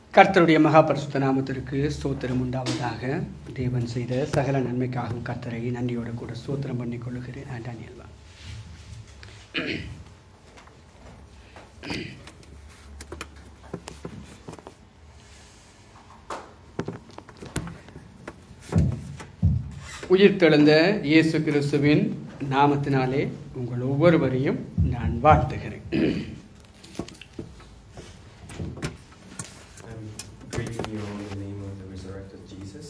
கர்த்தருடைய மகாபரிசுத்த நாமத்திற்கு ஸ்தோத்திரம் உண்டாவதாக தேவன் செய்த சகல நன்மைக்காகவும் கர்த்தரை நன்றியோடு கூட ஸ்தோத்திரம் பண்ணி கொள்ளுகிறேன் ஆண்டானியல்வா உயிர்த்தெழுந்த இயேசு கிறிஸ்துவின் நாமத்தினாலே உங்கள் ஒவ்வொருவரையும் நான் வாழ்த்துகிறேன் I'm greeting you all in the name of the resurrected Jesus.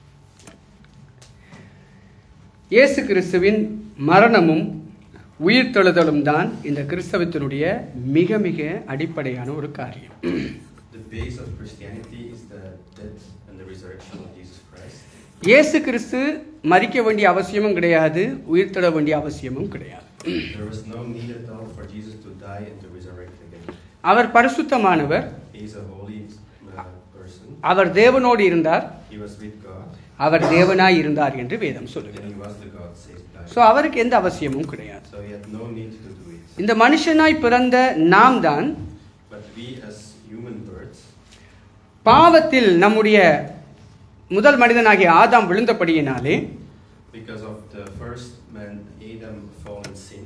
இயேசு கிறிஸ்துவின் மரணமும் உயிர்த்தெழுதலும் தான் இந்த கிறிஸ்தவத்தினுடைய மிக மிக அடிப்படையான ஒரு காரியம் The base of Christianity is the death and the resurrection of Jesus Christ. இயேசு கிறிஸ்து மறிக்க வேண்டிய அவசியமும் கிடையாது உயிர்த்தெழ வேண்டிய அவசியமும் கிடையாது There was no need at all for Jesus to die and to resurrect again. Our பரிசுத்தமானவர் He is a holy uh, person. அவர் தேவனோடு இருந்தார் He was with God, அவர் தேவனாய் இருந்தார் என்று வேதம் and சொல்லுகிறது he was the God saved by. So அவருக்கு எந்த அவசியமும் கிடையாது So he had no need to do it. இந்த மனுஷனாய் பிறந்த நாம் தான் But we, as human birds, பாவத்தில் நம்முடைய முதல் மனிதனாகிய ஆதாம் விழுந்தபடியினாலே because of the first man Adam fallen sin,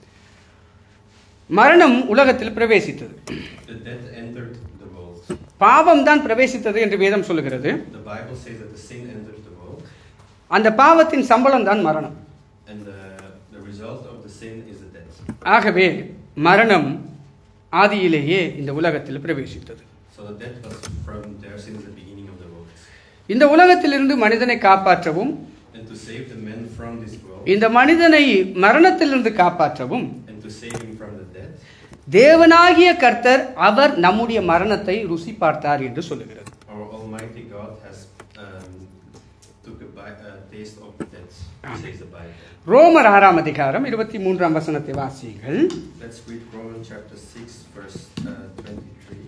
மரணம் உலகத்தில் பிரவேசித்தது the death entered the world. பாவம் தான் பிரவேசித்தது என்று வேதம் சொல்லுகிறது The Bible says that the sin entered the world, அந்த பாவத்தின் சம்பளம் தான் மரணம் and the, the result of the sin is the death. ஆகவே மரணம் ஆதியிலேயே இந்த உலகத்தில் பிரவேசித்தது So the death was from there since the beginning of the world. இந்த உலகத்திலிருந்து மனிதனை காப்பாற்றவும் And to save the man from this world, இந்த மனிதனை மரணத்திலிருந்து காப்பாற்றவும் and to save him from the death, தேவனாகிய கர்த்தர் அவர் நம்முடைய மரணத்தை ருசி பார்த்தார் என்று சொல்லுகிறது our Almighty God has um, took a, bi- a taste of death, says the Bible. ரோமர் ஆறாம் அதிகாரம் இருபத்தி மூன்றாம் வசனத்தை வாசியுங்கள் Let's read Romans chapter 6, verse uh, 23.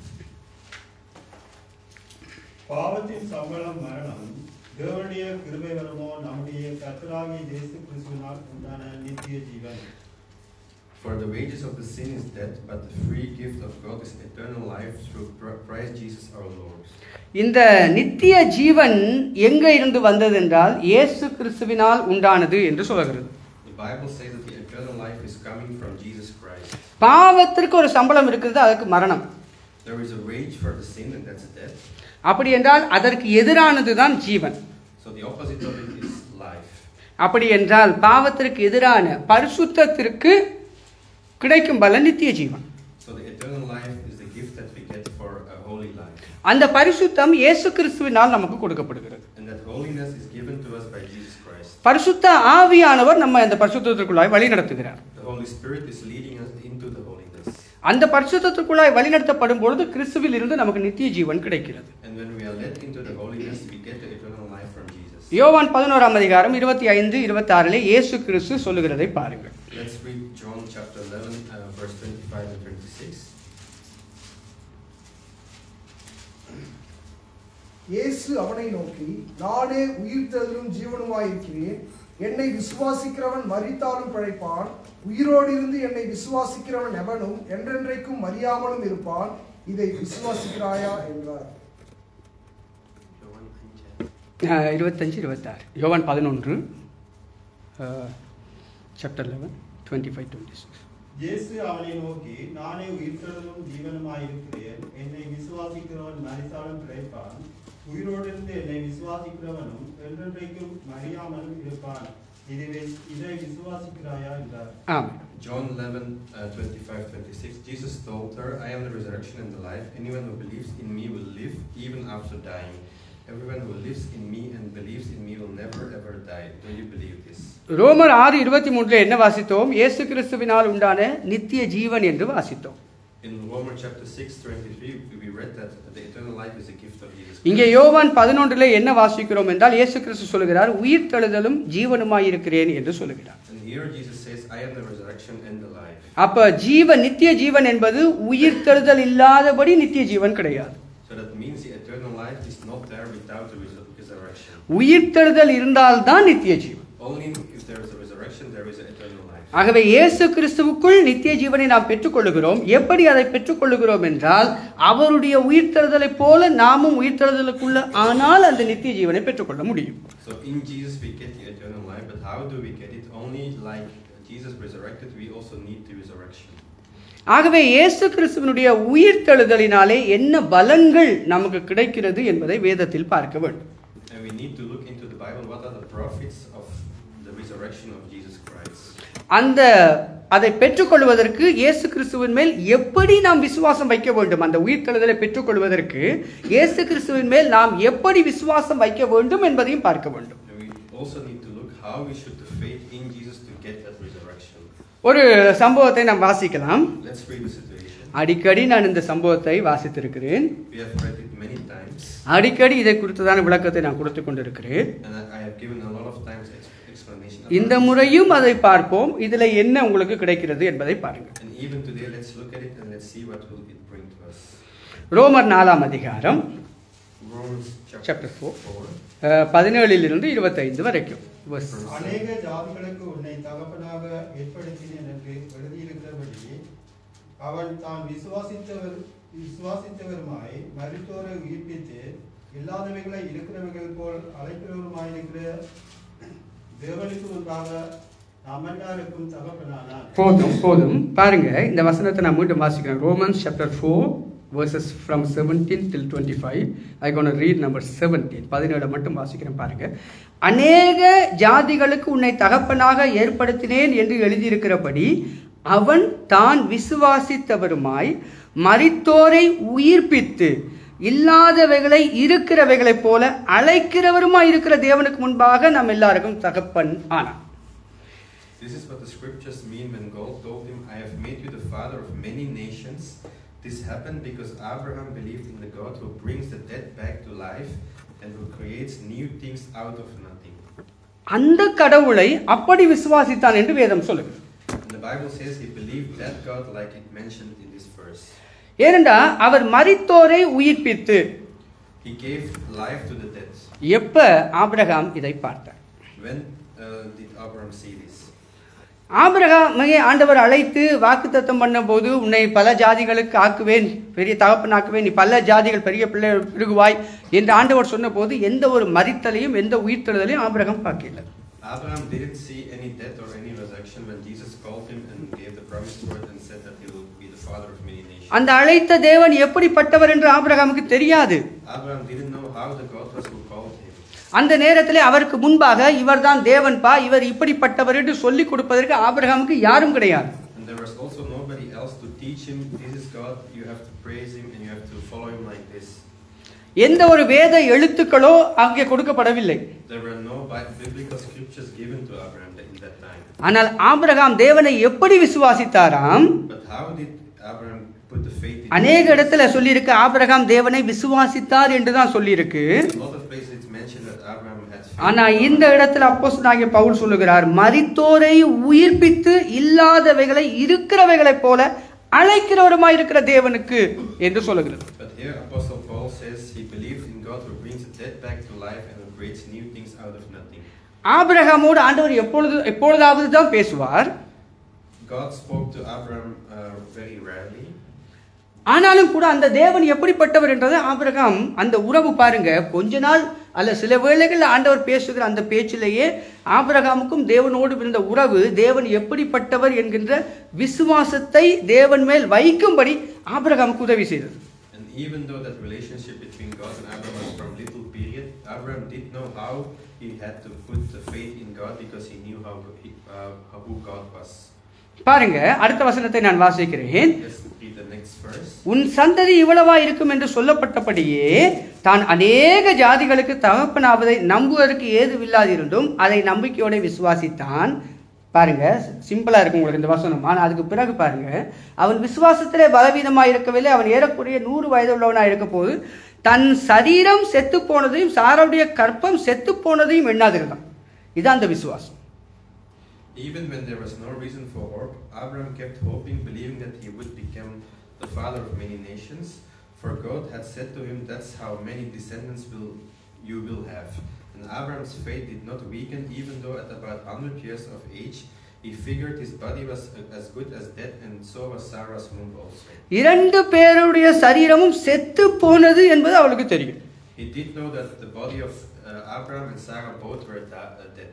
பாவத்தின் சம்பளம் மரணம் தேவனுடைய கிருபை வருமோ நம்முடைய கர்த்தராகிய இயேசு கிறிஸ்துவினால் உண்டான நித்திய ஜீவன் For the wages of the sin is death, but the free gift of God is eternal life through Chr- Christ Jesus our Lord. இந்த நித்திய ஜீவன் எங்க இருந்து வந்தது என்றால் இயேசு கிறிஸ்துவினால் உண்டானது என்று சொல்கிறது The Bible says that the eternal life is coming from Jesus Christ. பாவத்திற்கு ஒரு சம்பளம் இருக்குது அதுக்கு மரணம் There is a wage for the sin, and that's death. அப்படி என்றால் அதற்கு எதிரானது தான் ஜீவன் So the opposite of it is life. அப்படி என்றால் பாவத்திற்கு எதிரான பரிசுத்தத்திற்கு கிடைக்கும் பலன் நித்திய ஜீவன் So the eternal life is the gift that we get for a holy life. அந்த பரிசுத்தம் இயேசு கிறிஸ்துவினால் நமக்கு கொடுக்கப்படுகிறது And that holiness is given to us by Jesus Christ. பரிசுத்த ஆவியானவர் நம்ம அந்த பரிசுத்தத்திற்குள்ளாய் வழி நடத்துகிறார் The Holy Spirit is leading us into the holiness. அந்த பரிசுத்தத்திற்குள்ளாய் வழிநடத்தப்படும் பொழுது கிறிஸ்துவில் இருந்து நமக்கு நித்திய ஜீவன் கிடைக்கிறது And when we are led into the holiness, we get the eternal life from Jesus. யோவான் பதினோராம் அதிகாரம் இருபத்தி ஐந்து இருபத்தி ஆறிலே இயேசு கிறிஸ்து சொல்லுகிறதை பாருங்கள் Let's read John chapter 11, uh, verse 25 and 26. இயேசு அவனை நோக்கி நானே உயிர்த்தெழுதலும் ஜீவனுமாயிருக்கிறேன் என்னை விசுவாசிக்கிறவன் மரித்தாலும் பிழைப்பான் உயிரோடு இருந்து என்னை விசுவாசிக்கிறவன் எவனும் என்றென்றைக்கும் மறியாமலும் இருப்பான் இதை விசுவாசிக்கிறாயா என்றார் அஹ், இருபத்தஞ்சு இருபத்தாறு யோவான் பதினொன்று chapter eleven twenty five twenty six இயேசு அவனை நோக்கி நானே உயிர்த்தெழுதலும் ஜீவனுமாயிருக்கிறேன் என்னை விசுவாசிக்கிறவன் மரித்தாலும் பிழைப்பான் உயிரோடு இருந்து என்னை விசுவாசிக்கிறவனும் என்றென்றைக்கும் மறியாமலும் இருப்பான் இதுவே இதை விசுவாசிக்கிறாயா என்றார் ஆமாம் John 11, uh, 25, 26. Jesus told her, I am the resurrection and the life. Anyone who believes in me will live even after dying. Everyone who lives in me and believes in me will never ever die. Do you believe this? ரோமர் ஆறு இருபத்தி மூன்றில் என்ன வாசித்தோம் இயேசு கிறிஸ்துவினால் உண்டான நித்திய ஜீவன் என்று வாசித்தோம் In Romans chapter 6, 23, we read that the eternal life is a gift of Jesus இங்கே Christ. யோவான் பதினொன்றில் என்ன வாசிக்கிறோம் என்றால் இயேசு கிறிஸ்து சொல்லுகிறார் உயிர் தெழுதலும் ஜீவனுமாயிருக்கிறேன் என்று சொல்லுகிறார் And here Jesus says, I am the resurrection and the life. அப்ப ஜீவன் நித்திய ஜீவன் என்பது உயிர் தெழுதல் இல்லாதபடி நித்திய ஜீவன் கிடையாது So that means the eternal life is not there without the resur- resurrection. உயிர் தெழுதல் இருந்தால்தான் நித்திய ஜீவன் Only if there is a resurrection, there is an eternal life. ஆகவே இயேசு கிறிஸ்துவுக்குள் நித்திய ஜீவனை நாம் பெற்றுக்கொள்ளுகிறோம் எப்படி அதை பெற்றுக்கொள்ளுகிறோம் என்றால் அவருடைய உயிர்த்தெழுதலைப் போல நாமும் உயிர்த்தெழுதலுக்குள்ள ஆனால் அந்த நித்திய ஜீவனை பெற்றுக்கொள்ள முடியும் So in Jesus we get the eternal life, but how do we get it? Only like Jesus resurrected, we also need the resurrection. ஆகவே இயேசு கிறிஸ்துவனுடைய உயிர்த்தெழுதலினாலே என்ன பலன்கள் நமக்கு கிடைக்கிறது என்பதை வேதத்தில் பார்க்க வேண்டும் And we need to look into the Bible what are the profits of the resurrection of Jesus Christ. அந்த அதை பெற்றுக்கொள்வதற்கு இயேசு கிறிஸ்துவின் மேல் எப்படி நாம் விசுவாசம் வைக்க வேண்டும் அந்த உயிர்த்தெழுதலை பெற்றுக்கொள்வதற்கு இயேசு கிறிஸ்துவின் மேல் நாம் எப்படி விசுவாசம் வைக்க வேண்டும் என்பதையும் பார்க்க வேண்டும் And we also need to look how we should have faith in Jesus to get that resurrection. ஒரு சம்பவத்தை நாம் வாசிக்கலாம் Let's read the situation. அடிக்கடி நான் இந்த சம்பவத்தை வாசித்திருக்கிறேன் We have read it many times, அடிக்கடி இதை குறித்ததான விளக்கத்தை நான் கொடுத்து கொண்டிருக்கிறேன் and I I have given a lot of times ex- explanation. இந்த about it. முறையும் அதை பார்ப்போம் இதுல என்ன உங்களுக்கு கிடைக்கிறது என்பதை பாருங்கள் And even today, let's look at it and let's see what will it bring to us. ரோமர் நாலாம் அதிகாரம் Romans Chapter chapter four. 4. அஹ், பதினேழிலிருந்து இருபத்தைந்து வரைக்கும் Verse. அநேக ஜாதிகளுக்கு உன்னை தகப்பனாக ஏற்படுத்தினேன் என்று எழுதியிருக்கிறபடி அவன் தான் விசுவாசித்தவர் விசுவாசித்தவருமாய் மருத்துவரை உயிர்ப்பித்து இல்லாதவைகளை இருக்கிறவைகள் போல் அழைக்கிறவருமாயிருக்கிற தேவனுக்கு முன்பாக நாம் எல்லாருக்கும் தகப்பனானான் போதும் போதும் பாருங்க இந்த வசனத்தை நான் மீண்டும் வாசிக்கிறேன் Romans chapter four verses from seventeen till twenty five I gonna read number seventeen பதினேழு மட்டும் வாசிக்கிறேன் பாருங்க அநேக ஜாதிகளுக்கு உன்னை தகப்பனாக ஏற்படுத்தினேன் என்று எழுதியிருக்கிறபடி அவன் தான் விசுவாசித்தவருமாய் மரித்தோரை உயிர்ப்பித்து இல்லாதவைகளை இருக்கிறவைகளைப் போல அழைக்கிறவருமாய் இருக்கிற தேவனுக்கு முன்பாக நாம் எல்லாருக்கும் தகப்பன் ஆனான் This is what the scriptures mean when God told him, I have made you the father of many nations. This happened because Abraham believed in the God who brings the dead back to life and who creates new things out of nothing. அந்த கடவுளை அப்படி விசுவாசித்தான் என்று வேதம் சொல்லுது And the Bible says he believed that God like it mentioned in this verse. ஏனென்றா அவர் மரித்தோரை உயிர்ப்பித்து He gave life to the dead. எப்ப ஆபிரகாம் இதை பார்த்தார் When uh, did Abraham see this? ஆபிரகாமை ஆண்டவர் அழைத்து வாக்குத்தத்தம் பண்ண போது உன்னை பல ஜாதிகளுக்கு ஆக்குவேன் பெரிய தகப்பன் ஆக்குவேன் நீ பல ஜாதிகள் பெரிய பிள்ளை பெருகுவாய் என்று ஆண்டவர் சொன்னபோது எந்த ஒரு மரித்தலையும் எந்த உயிர்த்தெழுதலையும் ஆபிரகாம் பார்க்கல Abraham didn't see any death or any resurrection when Jesus called him and gave the promised word and said that he will be the father of many nations. அந்த அழைத்த தேவன் எப்படிப்பட்டவர் என்று ஆபிரகாமுக்கு தெரியாது Abraham didn't know how the God was who called him. அந்த நேரத்திலே அவருக்கு முன்பாக இவர்தான் தேவன்பா இவர் இப்படிப்பட்டவர் என்று சொல்லிக் கொடுப்பதற்கு ஆபிரகாமுக்கு யாரும் கிடையாது And there was also nobody else to teach him, this is God, you have to praise him and you have to follow him like this. எந்த ஒரு வேத எழுத்துக்களோ அங்கே கொடுக்கப்படவில்லை There were no Bi- biblical scriptures given to Abraham in that time. ஆனால் ஆபிரகாம் தேவனை எப்படி விசுவாசித்தாராம் But how did Abraham put the faith in அநேக Jesus? இடத்துல சொல்லியிருக்கு ஆபிரகாம் தேவனை விசுவாசித்தார் என்று தான் சொல்லியிருக்கு In a lot of places it's mentioned that Abraham had faith. ஆனா இந்த இடத்துல அப்போஸ்தலனாகிய பவுல் சொல்லுகிறார் மரித்தோரை உயிர்ப்பித்து இல்லாதவைகளை இருக்கிறவைகளைப் போல அழைக்கிறவருமாய் இருக்கிற தேவனுக்கு என்று சொல்லுகிறது But here Apostle Paul says he believed in God who brings the dead back to life and who creates new things out of nothing. ஆபிரகாமோடு ஆண்டவர் எப்பொழுது எப்பொழுதாவது தான் பேசுவார் God spoke to Abraham uh, very rarely. ஆனாலும் கூட அந்த தேவன் எப்படிப்பட்டவர் என்றதை ஆபிரகாம் அந்த உறவு பாருங்க கொஞ்ச நாள் அல்ல சில வேளைகளில் ஆண்டவர் பேசுகிற அந்த பேச்சிலேயே ஆபிரகாமுக்கும் தேவனோடு இருந்த உறவு தேவன் எப்படிப்பட்டவர் என்கின்ற விசுவாசத்தை தேவன் மேல் வைக்கும்படி ஆபிரகாமுக்கு உதவி செய்தது And even though that relationship between God and Abraham was from little period, Abraham did know how he had to put the faith in God because he knew how, he, uh, how who God was. பாருங்க அடுத்த வசனத்தை நான் வாசிக்கிறேன் Let's read the next verse. உன் சந்ததி இவ்வளவா இருக்கும் என்று சொல்லப்பட்டபடியே தான் அநேக ஜாதிகளுக்கு தகப்பனாவதை நம்புவதற்கு ஏதுவில்லாதிருந்தும் அதை நம்பிக்கையோட விசுவாசித்தான் பாருங்க சிம்பிளா இருக்கும் உங்களுக்கு இந்த வசனம் ஆனால் அதுக்கு பிறகு பாருங்க அவன் விசுவாசத்திலே பலவீனமாக இருக்கவில்லை அவன் ஏறக்குறைய நூறு வயது உள்ளவனாக இருக்க போது தன் சரீரம் செத்து போனதையும் சாராவுடைய கற்பம் செத்து போனதையும் எண்ணாதிருந்தான் இதான் அந்த விசுவாசம் Even when there was no reason for hope, Abraham kept hoping, believing that he would become the father of many nations. For God had said to him, That's how many descendants will you will have. And Abraham's faith did not weaken, even though at about 100 years of age He figured his body was uh, as good as dead, and so was Sarah's womb also. இரண்டு பேருடைய சரீரமும் செத்து போனது என்பது அவளுக்கு தெரியும் He did know that the body of uh, Abraham and Sarah both were da- uh, dead.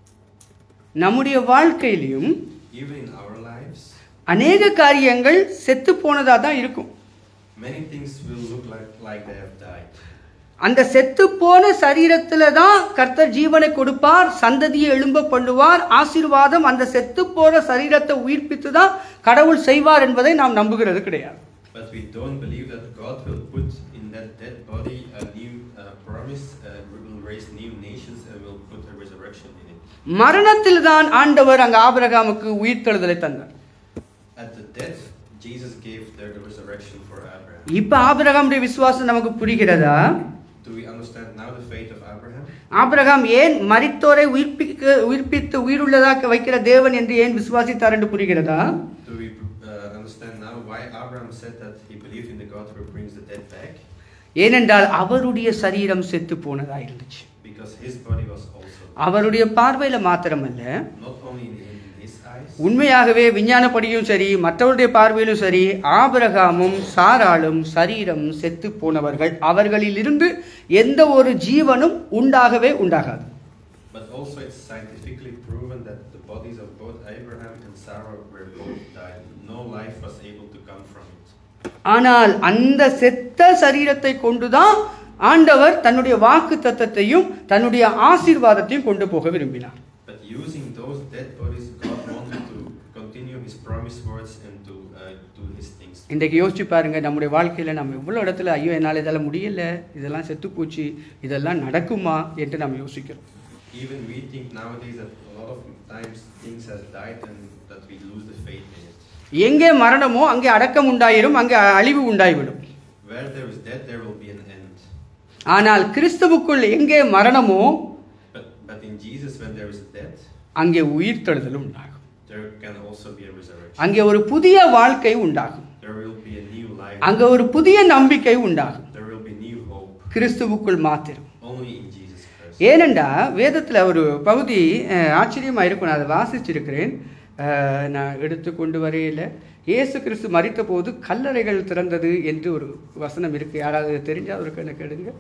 நம்முடைய வாழ்க்கையிலும் Even in our lives, அநேக காரியங்கள் செத்து போனதா தான் இருக்கும் many things will look like, like they have died. அந்த செத்து போன சரீரத்துல தான் கர்த்தர் ஜீவனை கொடுப்பார் சந்ததியை எழும்ப பண்ணுவார் ஆசீர்வாதம் அந்த செத்து போன சரீரத்தை உயிர்ப்பித்து தான் கடவுள் செய்வார் என்பதை நாம் நம்புகிறது கிடையாது But we don't believe that God will put in that dead body a new uh, promise, uh, will raise new nations, and will put a resurrection in it. மரணத்தில் தான் ஆண்டவர் அங்க ஆபிரகாமுக்கு உயிர்த்தெழுதலை தந்தார் At the death, Jesus gave there the resurrection for Abraham. இப்ப ஆபிரகாமுடைய விசுவாசம் நமக்கு புரிகிறதா Do we understand now the faith of Abraham? ஆபிரகாம் ஏன் மரித்தோரை உயிர்ப்பிக்க உயிர்ப்பித்து உயிருள்ளதாக்க வைக்கிற தேவன் என்று ஏன் விசுவாசித்தார் என்று புரிகிறதா Do we uh, understand now why Abraham said that he believed in the God who brings the dead back? ஏனென்றால் அவருடைய சரீரம் செத்து போனதா இருந்துச்சு Because his body was also அவருடைய பார்வையில மாத்திரமல்ல not only in, in his eyes, உண்மையாகவே விஞ்ஞானப்படியும் சரி மற்றவருடைய பார்வையிலும் சரி ஆபிரகாமும் சாராளும் சரீரம் செத்து போனவர்கள் அவர்களிலிருந்து எந்த ஒரு ஜீவனும் உண்டாகவே உண்டாகாது but also it's scientifically proven that the bodies of both Abraham and Sarah were both died. No life was able to come from it. ஆனால் அந்த செத்த சரீரத்தை கொண்டுதான் ஆண்டவர் தன்னுடைய வாக்கு தத்தத்தையும் தன்னுடைய ஆசீர்வாதத்தையும் கொண்டு போக விரும்பினார் But using those dead bodies, God wanted to continue His promise words and to uh, do His things. இன்றைக்கு யோசிச்சு பாருங்க நம்முடைய வாழ்க்கையில நம்ம எவ்வளோ இடத்துல ஐயோ என்னால் இதெல்லாம் முடியல இதெல்லாம் செத்து போச்சு இதெல்லாம் நடக்குமா என்று நாம் யோசிக்கிறோம் Even we think nowadays that a lot of times things have died and that we lose the faith in it. எங்கே மரணமோ அங்கே அடக்கம் உண்டாயிரும் அங்கே அழிவு உண்டாய்விடும் Where there is death, there will be an end. ஆனால் கிறிஸ்துவுக்குள் எங்கே மரணமோ But, but in Jesus, when there is death, அங்கே உயிர்த்தெழுதலும் உண்டாகும் there can also be a resurrection. அங்கே ஒரு புதிய வாழ்க்கை உண்டாகும் There will be a new life. அங்கே ஒரு புதிய நம்பிக்கை உண்டாகும் There will be new hope. கிறிஸ்துவுக்குள் மாத்திரம் Only in Jesus Christ. ஏனென்றா வேதத்தில் ஒரு பகுதி அஹ், ஆச்சரியமா இருக்கும் நான் அதை வாசிச்சிருக்கிறேன் அஹ், நான் எடுத்து கொண்டு வரையில இயேசு கிறிஸ்து மறித்த போது கல்லறைகள் திறந்தது என்று ஒரு வசனம் இருக்கு யாராவது தெரிஞ்சா ஒரு எனக்கு எடுங்க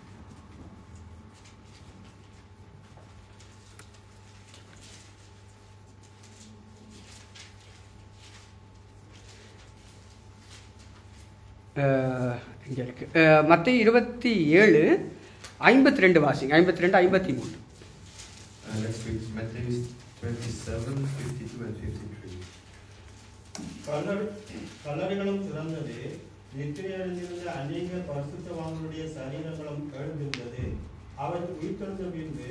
அஹ், இங்க இருக்கு மற்ற இருபத்தி ஏழு ஐம்பத்தி ரெண்டு வாசிங்க ஐம்பத்தி ரெண்டு ஐம்பத்தி மூணு Uh, let's read Matthew 27, 52 and 53. கல்லறை கல்லறைகளும் திறந்தது நித்திரையடைந்திருந்த அநேக பரிசுத்தவான்களுடைய சரீரங்களும் எழுந்திருந்தது அவர் உயிர்த்தெழுந்த பின்பு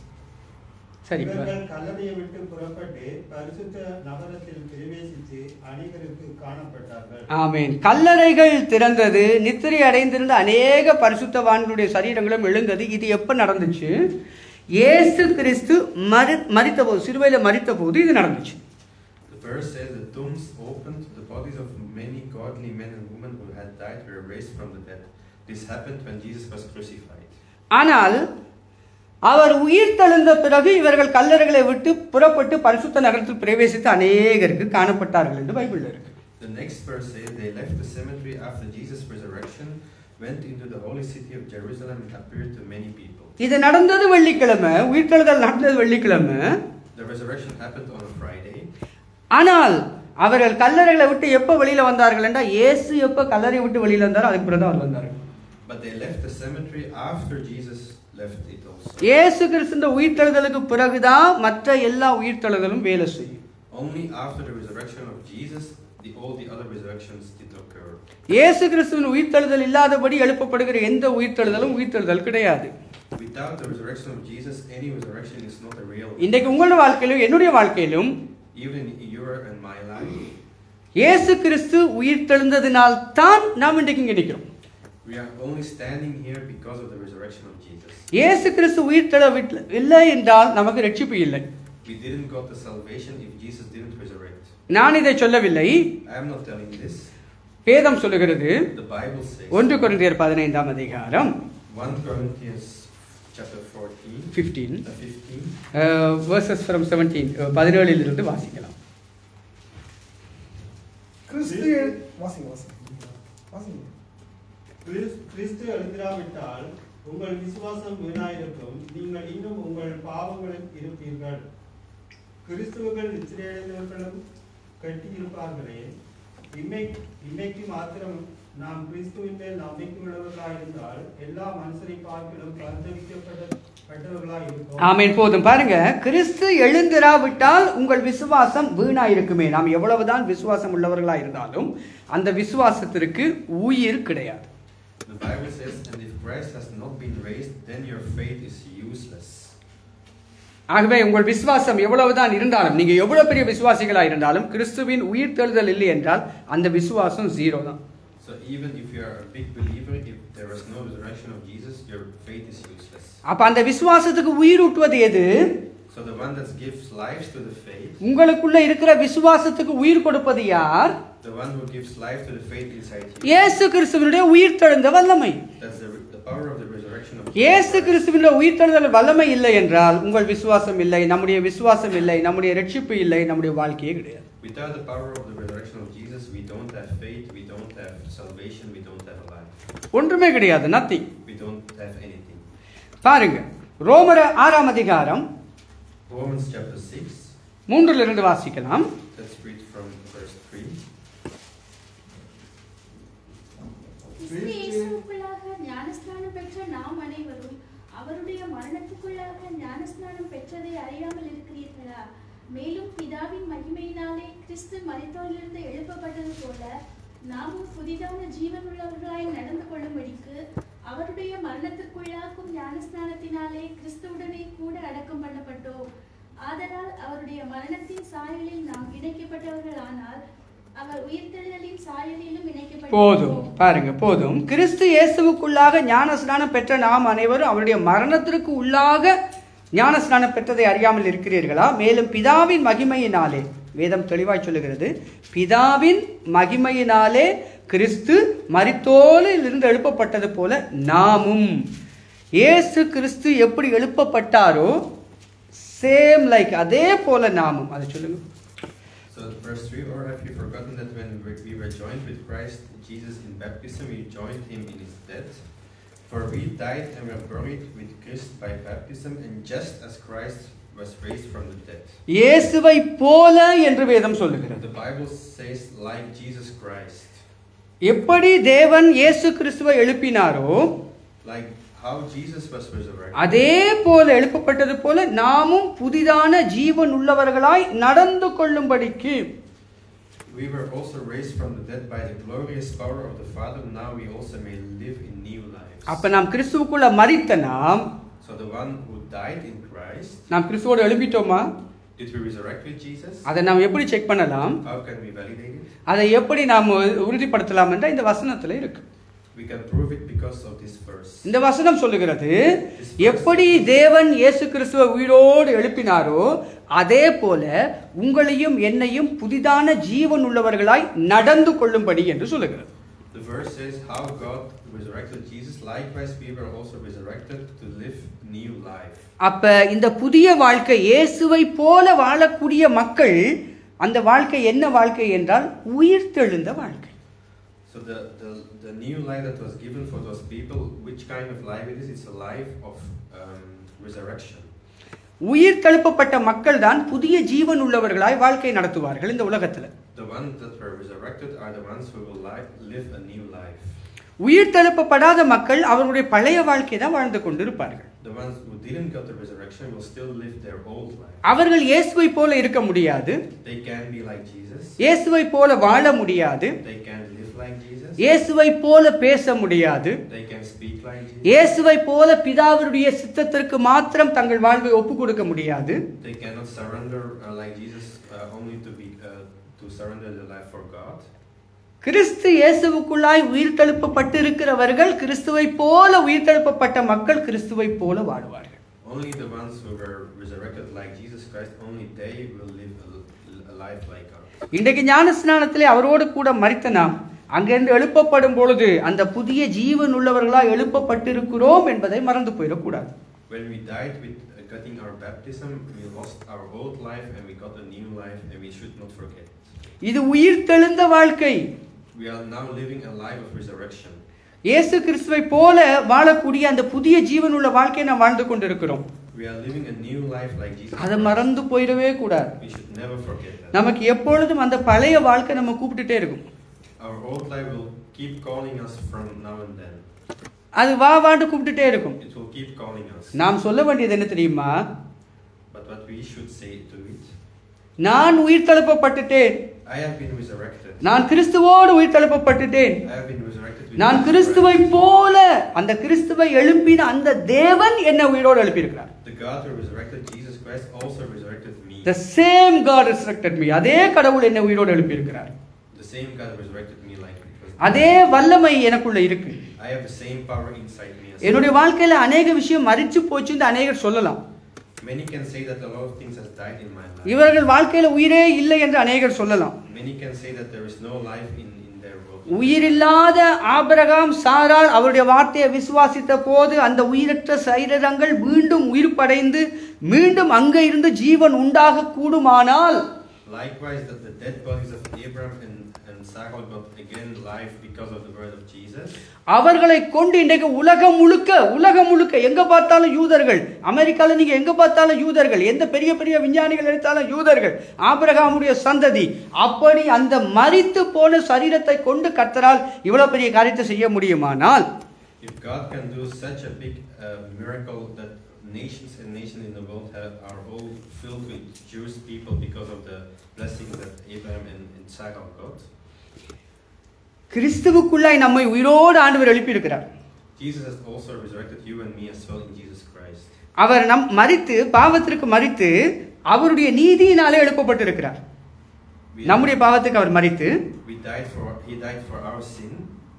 சரி இப்ப- இவர்கள் கல்லறையை விட்டு புறப்பட்டு பரிசுத்த நகரத்தில் பிரவேசித்து அநேகருக்கு காணப்பட்டார்கள் ஆமென் கல்லறைகள் திறந்தது நித்திரை அடைந்திருந்த அநேக பரிசுத்தவான்களுடைய சரீரங்களும் எழுந்தது இது எப்ப நடந்துச்சு இயேசு கிறிஸ்து மரி மரித்த போது சிறுவையில் மரித்த போது இது நடந்துச்சு The verse says the tombs opened, the bodies of many godly men and women who had died were raised from the dead. This happened when Jesus was crucified. ஆனால் அவர் உயிர் தெழுந்த பிறகு இவர்கள் கல்லறைகளை விட்டு புறப்பட்டு பரிசுத்த நகரத்தில் பிரவேசித்து அநேகருக்கு காணப்பட்டார்கள் என்று பைபிள்ல இருக்கு The next verse says they left the cemetery after Jesus' resurrection, went into the holy city of Jerusalem, and appeared to many people. இது நடந்தது வெள்ளிக்கிழமை உயிர்த்தெழுதல் நடந்தது வெள்ளிக்கிழமை The resurrection happened on a Friday, ஆனால் அவர்கள் கல்லறைகளை விட்டு எப்போ வெளியில வந்தார்கள் என்றால் இயேசு எப்போ கல்லறை விட்டு வெளியில வந்தாரோ அதுக்கு பிறகு தான் அவர் வந்தார்கள் but they left the cemetery after Jesus left it also. இயேசு கிறிஸ்துவின் உயிர்த்தெழுதலுக்கு பிறகுதான் மற்ற எல்லா உயிர்த்தெழுதலும் வேலை செய்யும் Only after the resurrection of Jesus, the, all the other resurrections did occur. இயேசு கிறிஸ்துவின் உயிர்த்தெழுதல் இல்லாதபடி எழுப்பப்படுகிற எந்த உயிர்த்தெழுதலும் உயிர்த்தெழுதல் கிடையாது Without the resurrection of Jesus, any resurrection is not a real. இன்றைக்கு உங்களோட வாழ்க்கையிலும் என்னுடைய வாழ்க்கையிலும் Even in your and my life, இயேசு கிறிஸ்து உயிர்த்தெழுந்ததினால் தான் நாம் இன்றைக்கு இங்கே நிற்கிறோம் we are only standing here because of the resurrection of Jesus. இயேசு கிறிஸ்து உயிர்த்தெழ இல்லை என்றால் நமக்கு ரட்சிப்பு இல்லை We didn't got the salvation if Jesus didn't resurrect. நான் இதை சொல்லவில்லை I am not telling this. வேதம் சொல்லுகிறது The Bible says. ஒன்று குருந்தியர் பதினைந்தாம் அதிகாரம் 1 Corinthians chapter 14, 15 uh, 15. Verses from seventeen பதினேழிலிருந்து வாசிக்கலாம் கிறிஸ்து எழு- வாசிங்க வாசிங்க வாசிங்க கிறிஸ்- கிறிஸ்து எழுந்திராவிட்டால் உங்கள் விசுவாசம் வீணாயிருக்கும் நீங்கள் இன்னும் உங்கள் பாவங்களில் இருப்பீர்கள் கிறிஸ்துவர்கள் நிச்சயடைந்தவர்களும் கட்டியிருப்பார்களே இம்மை இம்மைக்கு மாத்திரம் நாம் கிறிஸ்துவின் மேல் நம்பிக்கை உள்ளவர்களாயிருந்தால் எல்லா மனுஷரை பார்க்கலும் பரிந்தவிக்கப்பட்டவர்களாய் இருப்போம் ஆமென் போதும் பாருங்க கிறிஸ்து எழுந்திராவிட்டால் உங்கள் விசுவாசம் வீணா இருக்குமே நாம் எவ்வளவுதான் விசுவாசம் உள்ளவர்களா இருந்தாலும் அந்த விசுவாசத்திற்கு உயிர் கிடையாது The Bible says, and if Christ has not been raised, then your faith is useless. ஆகவே உங்கள் விசுவாசம் எவ்வளவுதான் இருந்தாலும் நீங்க எவ்வளவு பெரிய விசுவாசிகளா இருந்தாலும் கிறிஸ்துவின் உயிர் தெழுதல் இல்லை என்றால் அந்த விசுவாசம் ஜீரோ தான் So even if you are a big believer, if there is no resurrection of Jesus, your faith is useless. அப்ப அந்த விசுவாசத்துக்கு உயிர் ஊட்டுவது எது So the one that gives life to the faith, உங்களுக்குள்ள இருக்கிற விசுவாசத்துக்கு உயிர் கொடுப்பது யார் the one who gives life to the faith inside you, இயேசு கிறிஸ்துவனுடைய உயிர் தெழுந்த வல்லமை that's the, the power of the resurrection of இயேசு Christ. கிறிஸ்துவினுடைய உயிர் தெழுதல் வல்லமை இல்லை என்றால் உங்கள் விசுவாசம் இல்லை நம்முடைய விசுவாசம் இல்லை நம்முடைய ரட்சிப்பு இல்லை நம்முடைய வாழ்க்கையே கிடையாது Without the power of the resurrection of Jesus, we don't have faith, we don't have salvation, we don't have a life. ஒன்றுமே கிடையாது nothing We don't have anything. பாருங்க ரோமர ஆறாம் அதிகாரம் Romans chapter 6, மூன்றுல இருந்து வாசிக்கலாம் let's read from verse 3. கிறிஸ்து இயேசுவுக்குள்ளாக ஞானஸ்நானம் பெற்ற நாம் அனைவரும் அவருடைய மரணத்துக்குள்ளாக ஞானஸ்நானம் பெற்றதை அறியாமல் இருக்கிறீர்களா மேலும் பிதாவின் மகிமையினாலே கிறிஸ்து மரித்தோரிலிருந்து எழுப்பப்பட்டது போல நாமும் புதிதான ஜீவன் உள்ளவர்களாய் நடந்து கொள்ளும்படிக்கு அவருடைய மரணத்திற்குள்ளாக்கும் ஞானஸ்நானத்தினாலே கிறிஸ்துவுடனே கூட அடக்கம் பண்ணப்பட்டோம் ஆதலால் அவருடைய மரணத்தின் சாயலில் நாம் இணைக்கப்பட்டவர்கள் ஆனால் அவர் உயிர்த்தெழுதலின் சாயலிலும் போதும் இணைக்கப்பட்டிருக்கிறோம் பாருங்க போதும் கிறிஸ்து இயேசுவுக்குள்ளாக ஞானஸ்நானம் பெற்ற நாம் அனைவரும் அவருடைய மரணத்திற்கு உள்ளாக ஞானஸ்நானம் பெற்றதை அறியாமல் இருக்கிறீர்களா மேலும் பிதாவின் மகிமையினாலே வேதம் தெளிவாய் சொல்லுகிறது பிதாவின் மகிமையினாலே கிறிஸ்து மரித்தோலில் இருந்து எழுப்பப்பட்டது போல நாமும் இயேசு கிறிஸ்து எப்படி எழுப்பப்பட்டாரோ சேம் லைக் அதே போல நாமும் அதை சொல்லுங்க So verse 3, or have you forgotten that when we we were joined with Christ Jesus in baptism, we joined him in his death? For we died and were buried with Christ by baptism, and just as Christ was raised from the dead. இயேசுவை போல என்று வேதம் சொல்லுகிறது The Bible says, like Jesus Christ. எப்படி தேவன் இயேசு கிறிஸ்துவை எழுப்பினாரோ Like how Jesus was resurrected. அதே போல எழுப்பப்பட்டது போல நாமும் புதிதான ஜீவன் உள்ளவர்களாய் நடந்து கொள்ளும்படிக்கு We were also raised from the dead by the glorious power of the Father. Now we also may live in new lives. அப்ப நாம் கிறிஸ்துவுக்குள்ள மறித்த நாம் So the one who died in Christ, நாம் கிறிஸ்துவோடு எழுப்பிட்டோமா did we resurrect with Jesus? அதை நாம் எப்படி check பண்ணலாம் How can we validate it? அதை எப்படி நாம் உறுதிப்படுத்தலாம் என்ற இந்த வசனத்துல இருக்கு We can prove it because of this verse. இந்த வசனம் சொல்லுகிறது எப்படி தேவன் இயேசு கிறிஸ்துவை உயிரோடு எழுப்பினாரோ அதே போல உங்களையும் என்னையும் புதிதான ஜீவன் உள்ளவர்களாய் நடந்து கொள்ளும்படி என்று சொல்லுகிறது The verse says how God resurrected Jesus. Likewise, we were also resurrected to live new life. அப்ப இந்த புதிய வாழ்க்கை இயேசுவை போல வாழக்கூடிய மக்கள் அந்த வாழ்க்கை என்ன வாழ்க்கை என்றால் உயிர்த்தெழுந்த வாழ்க்கை So the, the, the new life that was given for those people, which kind of life it is? It's a life of um, resurrection. உயிர் தழுப்பப்பட்ட மக்கள் தான் புதிய ஜீவன் உள்ளவர்களாய் வாழ்க்கை நடத்துவார்கள் இந்த உலகத்துல The ones that were resurrected are the ones who will li- live a new life. உயிர் தழுப்பப்படாத மக்கள் அவர்களுடைய பழைய வாழ்க்கை தான் வாழ்ந்து கொண்டிருப்பார்கள் The ones who didn't get the resurrection will still live their old life. அவர்கள் இயேசுவை போல இருக்க முடியாது They can be like Jesus. இயேசுவை போல வாழ முடியாது They can live like Jesus. இயேசுவை போல பேச முடியாது They can speak like Jesus. இயேசுவை போல பிதாவினுடைய சித்தத்திற்கு மாத்திரம் தங்கள் வாழ்வை ஒப்பு கொடுக்க முடியாது They cannot surrender uh, like Jesus uh, only to be uh, to surrender their life for God. கிறிஸ்து இயேசுவுக்குள்ளாய் உயிர்த்தெழுப்பப்பட்டிருக்கிறவர்கள் கிறிஸ்துவை போல உயிர்த்தெழுப்பப்பட்ட மக்கள் கிறிஸ்துவை போல வாழுவார்கள் Only the ones who were resurrected like Jesus Christ, only they will live a, a life like God. இன்றைக்கு ஞான ஸ்நானத்திலே அவரோடு கூட மறித்த நாம் அங்கிருந்து எழுப்பப்படும் பொழுது அந்த புதிய ஜீவன் உள்ளவர்களாய் எழுப்பப்பட்டிருக்கிறோம் என்பதை மறந்து போயிடக்கூடாது When we died with uh, getting our baptism, we lost our old life and we got a new life, and we should not forget it. இது உயிர்த்தெழுந்த வாழ்க்கை We are now living a life of resurrection. இயேசு கிறிஸ்துவை போல வாழக்கூடிய அந்த புதிய ஜீவனுள்ள வாழ்க்கையை நாம் வாழ்ந்து கொண்டிருக்கிறோம் We are living a new life like Jesus. அதை Christ. மறந்து போயிடவே கூடாது We should never forget that. நமக்கு எப்பொழுதும் அந்த பழைய வாழ்க்கை நம்ம கூப்பிட்டுட்டே இருக்கும் Our old life will keep calling us from now and then. அது வா வாண்டு கூப்பிட்டுட்டே இருக்கும் It will keep calling us. நாம் சொல்ல வேண்டியது என்ன தெரியுமா But what we should say to it, நான் உயிர் தழுப்பப்பட்டுட்டேன் I have been resurrected. நான் கிறிஸ்துவோடு உயிர் தழுப்பப்பட்டுட்டேன் I have been resurrected with நான் Jesus கிறிஸ்துவை Christ. போல அந்த கிறிஸ்துவை எழுப்பின அந்த தேவன் என்னை உயிரோடு எழுப்பியிருக்கிறார் The God who resurrected Jesus Christ also resurrected me. the same God resurrected me அதே கடவுள் என்னை உயிரோடு எழுப்பியிருக்கிறார் The same God resurrected me like it was. அதே வல்லமை எனக்குள்ள இருக்கு I have the same power inside me. As என்னுடைய வாழ்க்கையில அநேக விஷயம் மறிச்சு போச்சுன்னு அநேகர் சொல்லலாம் Many can say that a lot of things has died in my life. இவர்கள் வாழ்க்கையில உயிரே இல்லை என்று அநேகர் சொல்லலாம் Many can say that there is no life in, in their world. உயிரில்லாத ஆபிரகாம் சாரால் அவருடைய வார்த்தையை விசுவாசித்த போது அந்த உயிரற்ற சரீரங்கள் மீண்டும் உயிர் படைந்து மீண்டும் அங்க இருந்து ஜீவன் உண்டாக கூடுமானால் Likewise, that the dead bodies of Abraham and, and Sarah got again life because of the word of Jesus. அவர்களை கொண்டு இன்றைக்கு உலகம் முழுக்க உலகம் முழுக்க எங்க பார்த்தாலும் யூதர்கள் அமெரிக்கால நீங்க எங்க பார்த்தாலும் யூதர்கள் எந்த பெரிய பெரிய விஞ்ஞானிகள் எடுத்தாலும் யூதர்கள் ஆபிரகாமுடைய சந்ததி அப்படி அந்த மரித்து போன சரீரத்தை கொண்டு கர்த்தரால் இவ்வளவு பெரிய காரியத்தை செய்ய முடியுமானால் If God can do such a big uh, miracle that nations and nations in the world have, are all filled with Jewish people because of the blessings that Abraham and, and Sarah got, கிறிஸ்துவுக்குள்ளாய் நம்மை உயிரோடு ஆண்டவர் எழுப்பியிருக்கிறார் Jesus has also resurrected you and me as well in Jesus Christ. அவர் நம் மரித்து பாவத்திற்கு மரித்து அவருடைய நீதியினாலே எழுப்பப்பட்டிருக்கிறார் We, நம்முடைய பாவத்துக்கு அவர் மரித்து we died for He died for our sin,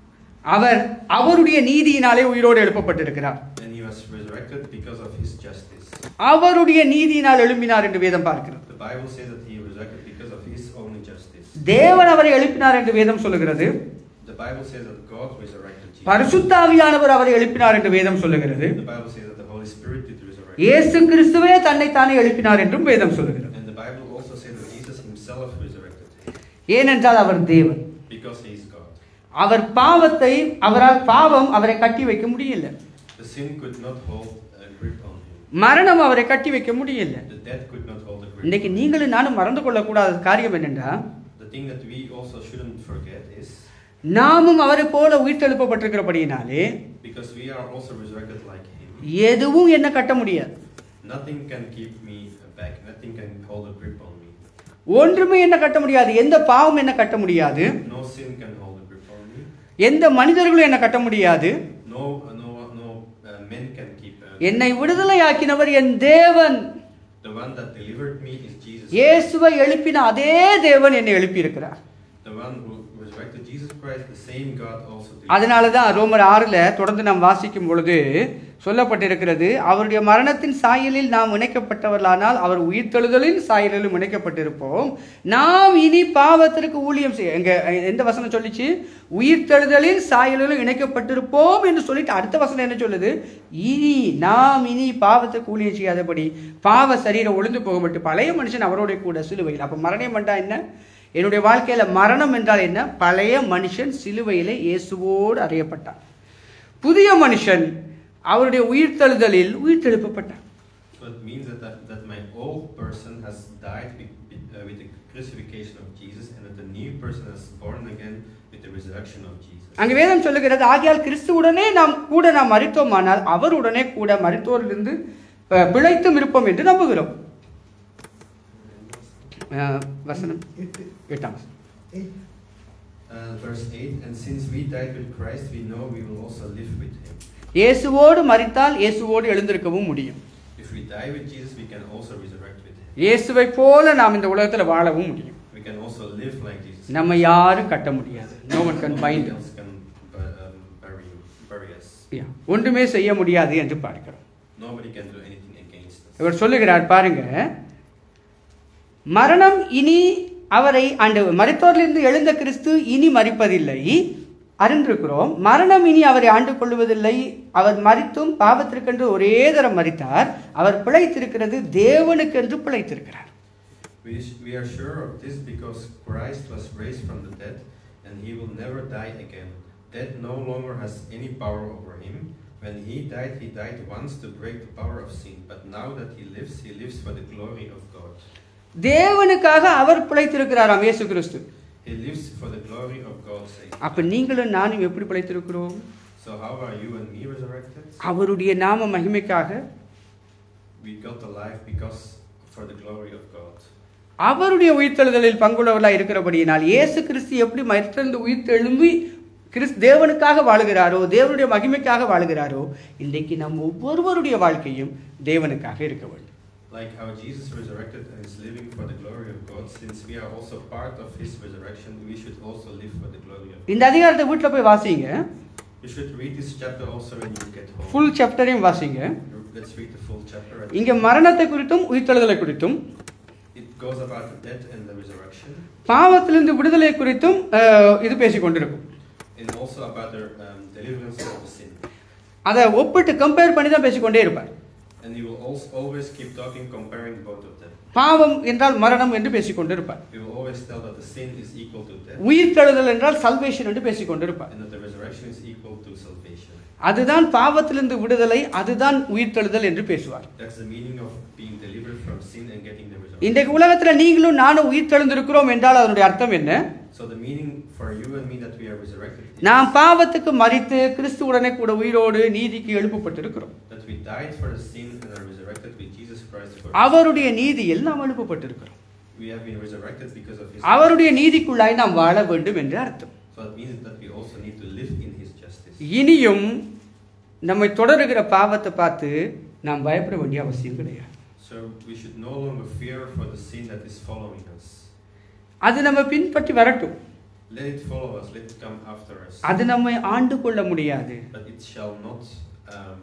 அவர் அவருடைய நீதியினாலே உயிரோடு எழுப்பப்பட்டிருக்கிறார் and He was resurrected because of His justice. அவருடைய நீதியினால் எழுப்பினார் என்று வேதம் பார்க்கிறது The Bible says that He resurrected because of His own justice. தேவன் அவரை எழுப்பினார் என்று வேதம் சொல்லுகிறது The Bible says that God resurrected Jesus. பரிசுத்தாவியானவர் அவரை எழுப்பினார் என்று வேதம் சொல்லுகிறது The Bible says that the Holy Spirit did resurrect. இயேசு கிறிஸ்துவே தன்னைத்தானே எழுப்பினார் என்றும் வேதம் சொல்லுகிறது And the Bible also says that Jesus Himself resurrected him ஏனென்றால் அவர் தேவன் because He is God. அவர் பாவத்தை அவரால் பாவம் அவரை கட்டி வைக்க முடியல The sin could not hold a grip on Him. மரணம் அவரை கட்டி வைக்க முடியல The death could not hold a grip. இன்னைக்கு on him. நீங்களும் நானும் மறந்து கொள்ளக்கூடாத காரியம் என்னென்றா The thing that we also shouldn't forget is நாமும் அவரை போல உயிர்த்தெழுப்பப்பட்டிருக்கிறபடியினாலே because we are also resurrected like Him. எதுவும் என்ன கட்ட முடியாது Nothing can keep me back. Nothing can hold a grip on me. ஒன்றுமே என்ன கட்ட முடியாது எந்த பாவம் என்ன கட்ட முடியாது No sin can hold a grip on me. எந்த மனிதர்களும் என்ன கட்ட முடியாது No, no, no uh, men can keep. Uh, என்னை விடுதலையாக்கினவர் என் தேவன் the one that delivered me is Jesus. Christ. இயேசுவை எழுப்பின அதே தேவன் என்னை எழுப்பியிருக்கிறார் The one who resurrected Jesus Christ, the same God also delivered. அதனால தான் ரோமர் ஆறில் தொடர்ந்து நாம் வாசிக்கும் பொழுது சொல்லப்பட்டிருக்கிறது அவருடைய மரணத்தின் சாயலில் நாம் இணைக்கப்பட்டவர்களானால் அவர் உயிர்த்தெழுதலின் சாயலிலும் இணைக்கப்பட்டிருப்போம் நாம் இனி பாவத்திற்கு ஊழியம் செய்ய எங்க எந்த வசனம் சொல்லிச்சு உயிர்த்தெழுதலின் சாயலிலும் இணைக்கப்பட்டிருப்போம் என்று சொல்லிட்டு அடுத்த வசனம் என்ன சொல்லுது இனி நாம் இனி பாவத்திற்கு ஊழியம் செய்யாதபடி பாவ சரீரம் ஒளிந்து போகப்பட்டு பழைய மனுஷன் அவரோட கூட சிலுவையில் அப்போ மரணம் என்றா என்ன என்னுடைய வாழ்க்கையில மரணம் என்றால் என்ன பழைய மனுஷன் சிலுவையிலே இயேசுவோடு அறையப்பட்டான் புதிய மனுஷன் அவருடைய உயிர்த்தெழுதலில் உயிர்த்தெழுப்பப்பட்டான் So it means that, that, that my old person has died with, with, uh, with the crucifixion of Jesus and that the new person is born again with the resurrection of Jesus. அங்கே வேதம் சொல்லுகிறது ஆகையால் கிறிஸ்துவுடனே நாம் கூட நாம் மறித்தோமானால் அவருடனே கூட மறித்தோரிலிருந்து அஹ், பிழைத்தும் இருப்போம் என்று நம்புகிறோம் அஹ், வசனம் எட்டு எட்டாம் வசனம். Eight Uh, verse 8 And since we died with Christ, we know we will also live with him. இயேசுவோடு மறித்தால் இயேசுவோடு எழுந்திருக்கவும் முடியும் If we die with Jesus, we can also resurrect with him. இயேசுவை போல நாம் இந்த உலகத்தில் வாழவும் முடியும் We can also live like Jesus. நம்ம யாரும் கட்ட முடியாது no one can Nobody bind else can bu- um, bury, bury us. ஒன்றுமே செய்ய முடியாது என்று பார்க்கிறோம் Nobody can do anything against us. இவர் சொல்லுகிறார் பாருங்க மரணம் இனி அவரை அந்த மரித்தோரிலிருந்து எழுந்த கிறிஸ்து இனி மறிப்பதில்லை அறிந்திருக்கிறோம் மரணம் இனி அவரை ஆண்டு கொள்வதில்லை அவர் மரித்தும் பாவத்திற்கென்று ஒரே தரம் மரித்தார் அவர் பிழைத்திருக்கிறது தேவனுக்கென்று பிழைத்திருக்கிறார் We, we are sure of this because Christ was raised from the dead and he will never die again. Death no longer has any power over him. When he died, he died once to break the power of sin. But now that he lives, he lives for the glory of God. தேவனுக்காக அவர் பிழைத்திருக்கிறாராம் இயேசு கிறிஸ்து He lives for the glory of God's sake. அப்ப நீங்களும் நானும் எப்படி பிழைத்திருக்கிறோம் So how are you and me resurrected? அவருடைய நாம மகிமைக்காக We got alive because for the glory of God. அவருடைய உயிர்த்தெழுதலில் பங்குள்ளவர்களாக இருக்கிறபடியினால் இயேசு கிறிஸ்து எப்படி மற்றந்து உயிர்த்தெழும்பி கிறிஸ் தேவனுக்காக வாழுகிறாரோ தேவனுடைய மகிமைக்காக வாழுகிறாரோ இன்றைக்கு நம் ஒவ்வொருவருடைய வாழ்க்கையும் தேவனுக்காக இருக்க வேண்டும் Like how Jesus resurrected and is living for the glory of God, since we are also part of his resurrection, we should also live for the glory of God. இந்த அதிகாரத்தை வீட்டில் போய் வாசிங்க You should read this chapter also when you get home. Full சாப்டரையும் வாசிங்க Let's read the full chapter. இங்க மரணத்தை குறித்தும் உயிர்த்தெழுதலை குறித்தும் It goes about the death and the resurrection, பாவத்திலிருந்து விடுதலை குறித்தும் அஹ், இது பேசிக் கொண்டிருக்கும் and also about the um, deliverance of sin. அதை ஒப்பிட்டு கம்பேர் பண்ணி தான் பேசிக்கொண்டே இருப்பார் And he will also always keep talking, comparing both of them. பாவம் என்றால் மரணம் என்று பேசிக்கொண்டு இருப்பார் He will always tell that the sin is equal to death, உயிர்த்தெழுதல் என்றால் சல்வேஷன் என்று பேசிக்கொண்டு இருப்பார் and that the resurrection is equal to salvation. அதுதான் பாவத்திலிருந்து விடுதலை அதுதான் உயிர்த்தெழுதல் என்று பேசுவார் That's the meaning of being delivered from sin and getting the resurrection. இன்றைக்கு உலகத்துல நீங்களும் நானும் உயிர்த்தெழுந்திருக்கிறோம் என்றால் அதனுடைய அர்த்தம் என்ன So the meaning for you and me that we are resurrected is நாம் பாவத்துக்கு மறித்து கிறிஸ்துவுடனே கூட உயிரோடு நீதிக்கு எழுப்பப்பட்டிருக்கிறோம் that we died for the sin and are resurrected with Jesus Christ for அவருடைய நீதியில் நாம் எழுப்பப்பட்டிருக்கிறோம் We have been resurrected because of his அவருடைய நீதிக்குள்ளாய் நாம் வாழ வேண்டும் என்று அர்த்தம் So that means that we also need to live in his justice. இனியும் நம்மை தொடருகிற பாவத்தை பார்த்து நாம் பயப்பட வேண்டிய அவசியம் கிடையாது So we should no longer fear for the sin that is following us. அது நம்ம பின்பற்றி வரட்டும் Let it follow us, let it come after us. அது நம்மை ஆண்டு கொள்ள முடியாது But it shall not um,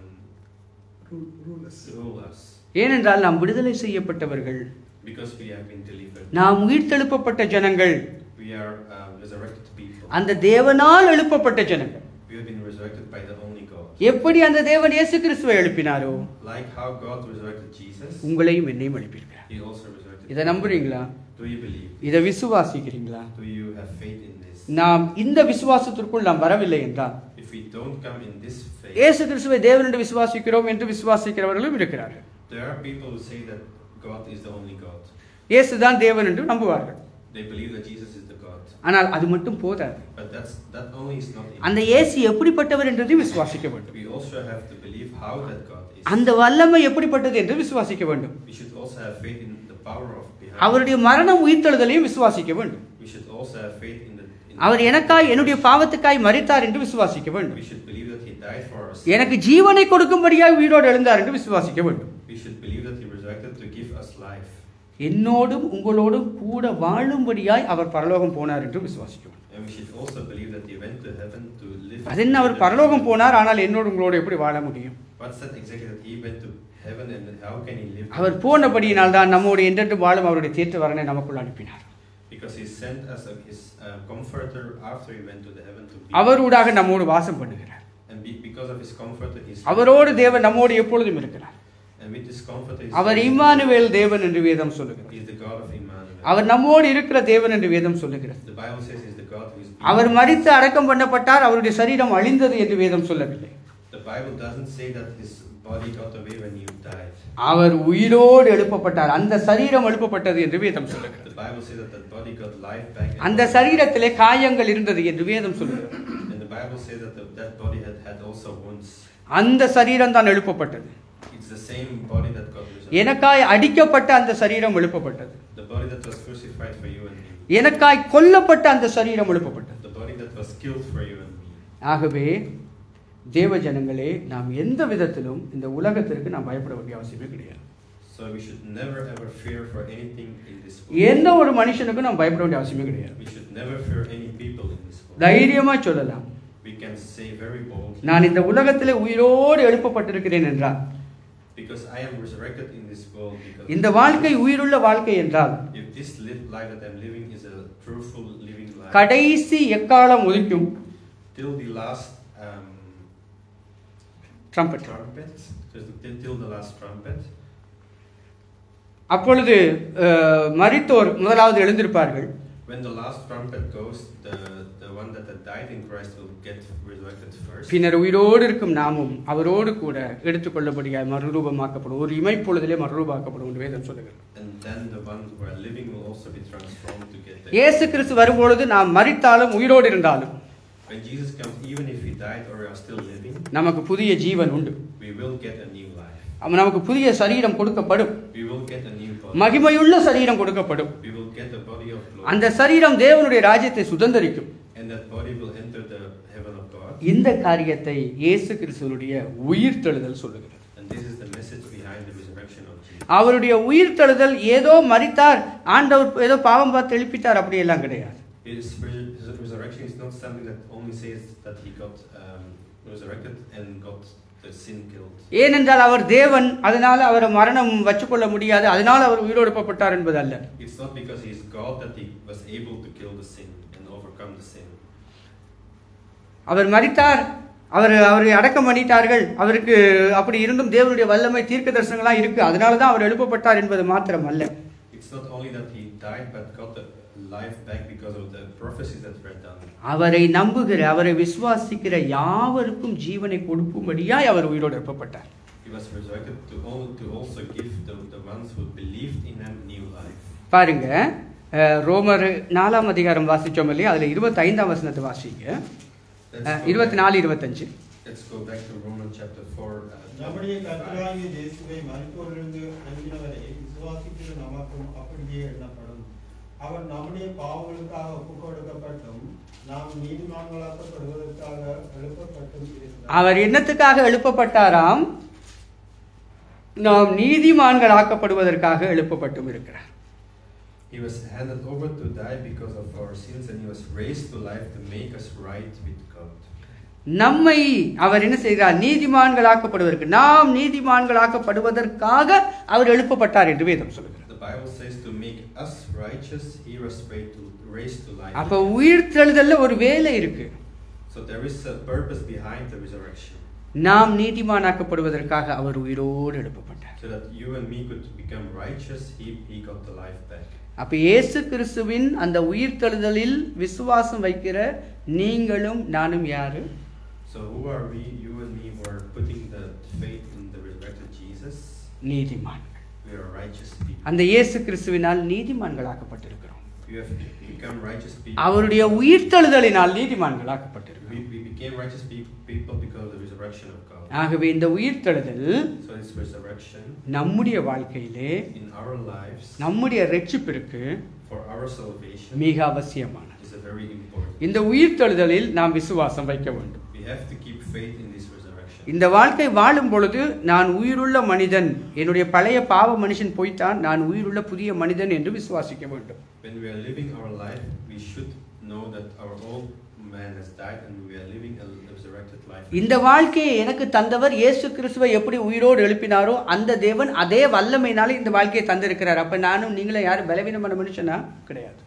Rule- rulers. rule us ஏனென்றால் நாம் விடுதலை செய்யப்பட்டவர்கள் because we have been delivered. நாம் உயிர்த்தெழுப்பப்பட்ட ஜனங்கள் We are um, resurrected people. அந்த தேவனால் எழுப்பப்பட்ட ஜனங்கள் We have been resurrected by the only God. எப்படி அந்த தேவன் இயேசு கிறிஸ்துவை எழுப்பினாரோ Like how God resurrected Jesus, உங்களையும் என்னையும் எழுப்பியிருக்கிறார் He also resurrected. இதை நம்புறீங்களா Do you believe? இதை விசுவாசிக்கிறீங்களா Do you have faith in this? நாம் இந்த விசுவாசத்திற்குள் நாம் வரவில்லை என்றால் If we don't come in this faith, இயேசு கிறிஸ்துவை தேவன் என்று விசுவாசிக்கிறோம் என்று விசுவாசிக்கிறவர்களும் இருக்கிறார்கள் there are people who say that God is the only God. இயேசு தான் தேவன் என்று நம்புவார்கள் They believe that Jesus is the God. ஆனால் அது மட்டும் போதாது But that's that only is not அந்த enough. இயேசு எப்படிப்பட்டவர் என்றதையும் விசுவாசிக்க வேண்டும் We also have to believe how that God is. அந்த வல்லமை எப்படிப்பட்டது என்று விசுவாசிக்க வேண்டும் We should also have faith in the power of behind. அவருடைய மரணம் உயிர்த்தெழுதலையும் விசுவாசிக்க வேண்டும் We should also have faith in the. In அவர் எனக்காய் என்னுடைய பாவத்துக்காய் மரித்தார் என்று விசுவாசிக்க வேண்டும் We should believe that He died for us. எனக்கு ஜீவனை கொடுக்கும்படியாய் உயிரோடு எழுந்தார் என்று விசுவாசிக்க வேண்டும் We should believe that He resurrected to give us life. என்னோடும் உங்களோடும் கூட வாழும்படியாய் அவர் பரலோகம் போனார் என்று விசுவாசிக்க வேண்டும் And we should also believe that He went to heaven to live. அது என்ன அவர் together பரலோகம் with போனார் ஆனால் என்னோடு உங்களோடு எப்படி வாழ முடியும் What's that exactly that He went to heaven and then how can He live? அவர் போனபடியினால் தான் நம்மோடு என்றென்று வாழும் அவருடைய தீர்த்த வரனை நமக்குள் அனுப்பினார் Because He sent us a, His uh, comforter after He went to the heaven to be. அவரூடாக நம்மோடு வாசம் பண்ணுகிறார் And be, because of His comforter, He's. அவரோடு தேவன் நம்மோடு எப்பொழுதும் இருக்கிறார் And with His comforter, He's. அவர் இம்மானுவேல் தேவன் என்று வேதம் சொல்லுகிறார் He is the God of Emmanuel. அவர் நம்மோடு இருக்கிற தேவன் என்று வேதம் சொல்லுகிறது The Bible says He's the God who is. அவர் மரித்து அடக்கம் பண்ணப்பட்டார் அவருடைய சரீரம் அழிந்தது என்று வேதம் சொல்லவில்லை The Bible doesn't say that His body got away when He died. அவர் உயிரோடு எழுப்பப்பட்டார் அந்த சரீரம் எழுப்பப்பட்டது என்று வேதம் சொல்லுகிறது The Bible says that that body got life back. and- அந்த சரீரத்திலே காயங்கள் இருந்தது என்று வேதம் சொல்லுகிறது And the Bible says that the, that body had had also wounds. அந்த சரீரம் தான் எழுப்பப்பட்டது It's the same body that got resurrected. எனக்காய் அடிக்கப்பட்ட அந்த சரீரம் எழுப்பப்பட்டது The body that was crucified for you and me. எனக்காய் கொல்லப்பட்ட அந்த சரீரம் எழுப்பப்பட்டது The body that was killed for you and me. ஆகவே தேவ ஜனங்களே நாம் எந்த விதத்திலும் இந்த உலகத்திற்கு நாம் பயப்பட வேண்டிய அவசியமே கிடையாது So we should never ever fear for anything in this world. எந்த ஒரு மனுஷனுக்கும் நாம் பயப்பட வேண்டிய அவசியமே கிடையாது We should never fear any people in this world. தைரியமா சொல்லலாம் We can say very boldly, நான் இந்த உலகத்திலே உயிரோடு எழுப்பப்பட்டிருக்கிறேன் என்றால் because I am resurrected in this world. Because இந்த வாழ்க்கை உயிருள்ள வாழ்க்கை என்றால் if this live life that I'm living is a truthful living life, கடைசி எக்காலம் ஒதுக்கும் till the last um, trumpet trumpet, so till, till the last trumpet. அப்பொழுது அஹ், மரித்தோர் முதலாவது எழுந்திருப்பார்கள் When the last trumpet goes, the, the one that had died in Christ will get resurrected first. பின்னர் உயிரோடு இருக்கும் நாமும் அவரோடு கூட எடுத்துக்கொள்ளபடியாய் மறுரூபமாக்கப்படும் ஒரு இமைப்பொழுதிலே மறுரூபமாக்கப்படும் என்று வேதம் சொல்லுகிறது And then the ones who are living will also be transformed to get there. இயேசு கிறிஸ்து வரும்பொழுது நாம் மரித்தாலும் உயிரோடு இருந்தாலும் When Jesus comes, even if we died or we are still living, நமக்கு புதிய ஜீவன் உண்டு we will get a new life. அவ- நமக்கு புதிய சரீரம் கொடுக்கப்படும் We will get a new body. மகிமையுள்ள சரீரம் கொடுக்கப்படும் We will get a body of glory. அந்த சரீரம் தேவனுடைய ராஜ்யத்தை சுதந்தரிக்கும் And that body will enter the heaven of God. இந்த காரியத்தை இயேசு கிறிஸ்துவனுடைய உயிர்த்தெழுதல் சொல்லுகிறது And this is the message behind the resurrection of Jesus. அவருடைய உயிர்த்தெழுதல் ஏதோ மரித்தார் ஆண்டவர் ஏதோ பாவம் பார்த்து எழுப்பிட்டார் அப்படி எல்லாம் கிடையாது His res- his resurrection is not something that only says that he got um, resurrected and got the sin killed. ஏனென்றால் அவர் தேவன் அதனால அவரை மரணம் வச்சுக்கொள்ள முடியாது அதனால அவர் உயிரோடுப்பட்டார் என்பது அல்ல It's not because he is God that he was able to kill the sin and overcome the sin. அவர் மரித்தார் அவர் அவரை அடக்கம் பண்ணிட்டார்கள் அவருக்கு அப்படி இருந்தும் தேவனுடைய வல்லமை தீர்க்க தரிசனங்களாம் இருக்கு அதனால தான் அவர் எழுப்பப்பட்டார் என்பது மாத்திரம் அல்ல It's not only that he died but got the life back because of the prophecies that were done. அவரை நம்புகிற அவரை விசுவாசிக்கிற யாவருக்கும் ஜீவனை கொடுக்கும்படியாய் அவர் உயிரோடு எழுப்பப்பட்டார் He was resurrected to, all, to also give the, the ones who believed in him new life. பாருங்க அஹ், ரோமர் நாலாம் அதிகாரம் வாசிச்சோம் இல்லையா அதுல இருபத்தி ஐந்தாம் வசனத்தை வாசிங்க Let's அஹ், go இருபத்தி back- நாலு இருபத்தஞ்சு Let's go back to Romans chapter 4. Uh, நம்முடைய கர்த்தராகிய இயேசுவை மருத்துவரிலிருந்து எழுதினவரை விசுவாசிக்கிற நமக்கும் அப்படியே எண்ணப்படும் அவர் நம்முடைய பாவங்களுக்காக ஒப்புக் கொடுக்கப்பட்டும் நாம் நீதிமான்களாக்கப்படுவதற்காக எழுப்பப்பட்டும் இருக்கிறார் அவர் என்னத்துக்காக எழுப்பப்பட்டாராம் நாம் நீதிமான்கள் ஆக்கப்படுவதற்காக எழுப்பப்பட்டும் இருக்கிறார் He was handed over to die because of our sins, and he was raised to life to make us right with God. நம்மை அவர் என்ன செய்கிறார் நீதிமான்கள் ஆக்கப்படுவதற்கு நாம் நீதிமான்கள் ஆக்கப்படுவதற்காக அவர் எழுப்பப்பட்டார் என்று வேதம் சொல்லுகிறது The Bible says to make us righteous, he was raised to, raised to life. அப்ப உயிர்த்தெழுதல்ல ஒரு வேலை இருக்கு So there is a purpose behind the resurrection, நாம் நீதிமானாக்கப்படுவதற்காக அவர் உயிரோடு எழுப்பப்பட்டார் so that you and me could become righteous. He, he got the life back. அப்ப இயேசு கிறிஸ்துவின் அந்த உயிர்த்தெழுதலில் விசுவாசம் வைக்கிற நீங்களும் நானும் யாரு So who are we, you and me, who are putting the faith in the resurrected Jesus? நீதிமான்கள் We are righteous people. அந்த இயேசு கிறிஸ்துவினால் நீதிமான்களாக்கப்பட்டிருக்கிறோம் We have become righteous people. அவருடைய உயிர்த்தெழுதலினால் நீதிமான்களாக்கப்பட்டிருக்கிறோம் We, we became righteous pe- people because of the resurrection of God. ஆகவே இந்த உயிர்த்தெழுதல் So this resurrection நம்முடைய வாழ்க்கையிலே in our lives நம்முடைய ரட்சிப்பிற்கு for our salvation மிக அவசியமானது is a very important. இந்த உயிர்த்தெழுதலில் நாம் விசுவாசம் வைக்க வேண்டும் We have to keep faith in this resurrection. இந்த வாழ்க்கை வாழும் பொழுது நான் உயிருள்ள மனிதன் என்னுடைய பழைய பாவ மனுஷன் போய்த்தான் நான் உயிருள்ள புதிய மனிதன் என்று விசுவாசிக்க வேண்டும் When we are living our life, we should know that our old man has died and we are living a resurrected life. இந்த வாழ்க்கையை எனக்கு தந்தவர் இயேசு கிறிஸ்துவை எப்படி உயிரோடு எழுப்பினாரோ அந்த தேவன் அதே வல்லமையினால இந்த வாழ்க்கையை தந்திருக்கிறார் அப்ப நானும் நீங்களும் யாரும் பலவீனமான மனுஷனா கிடையாது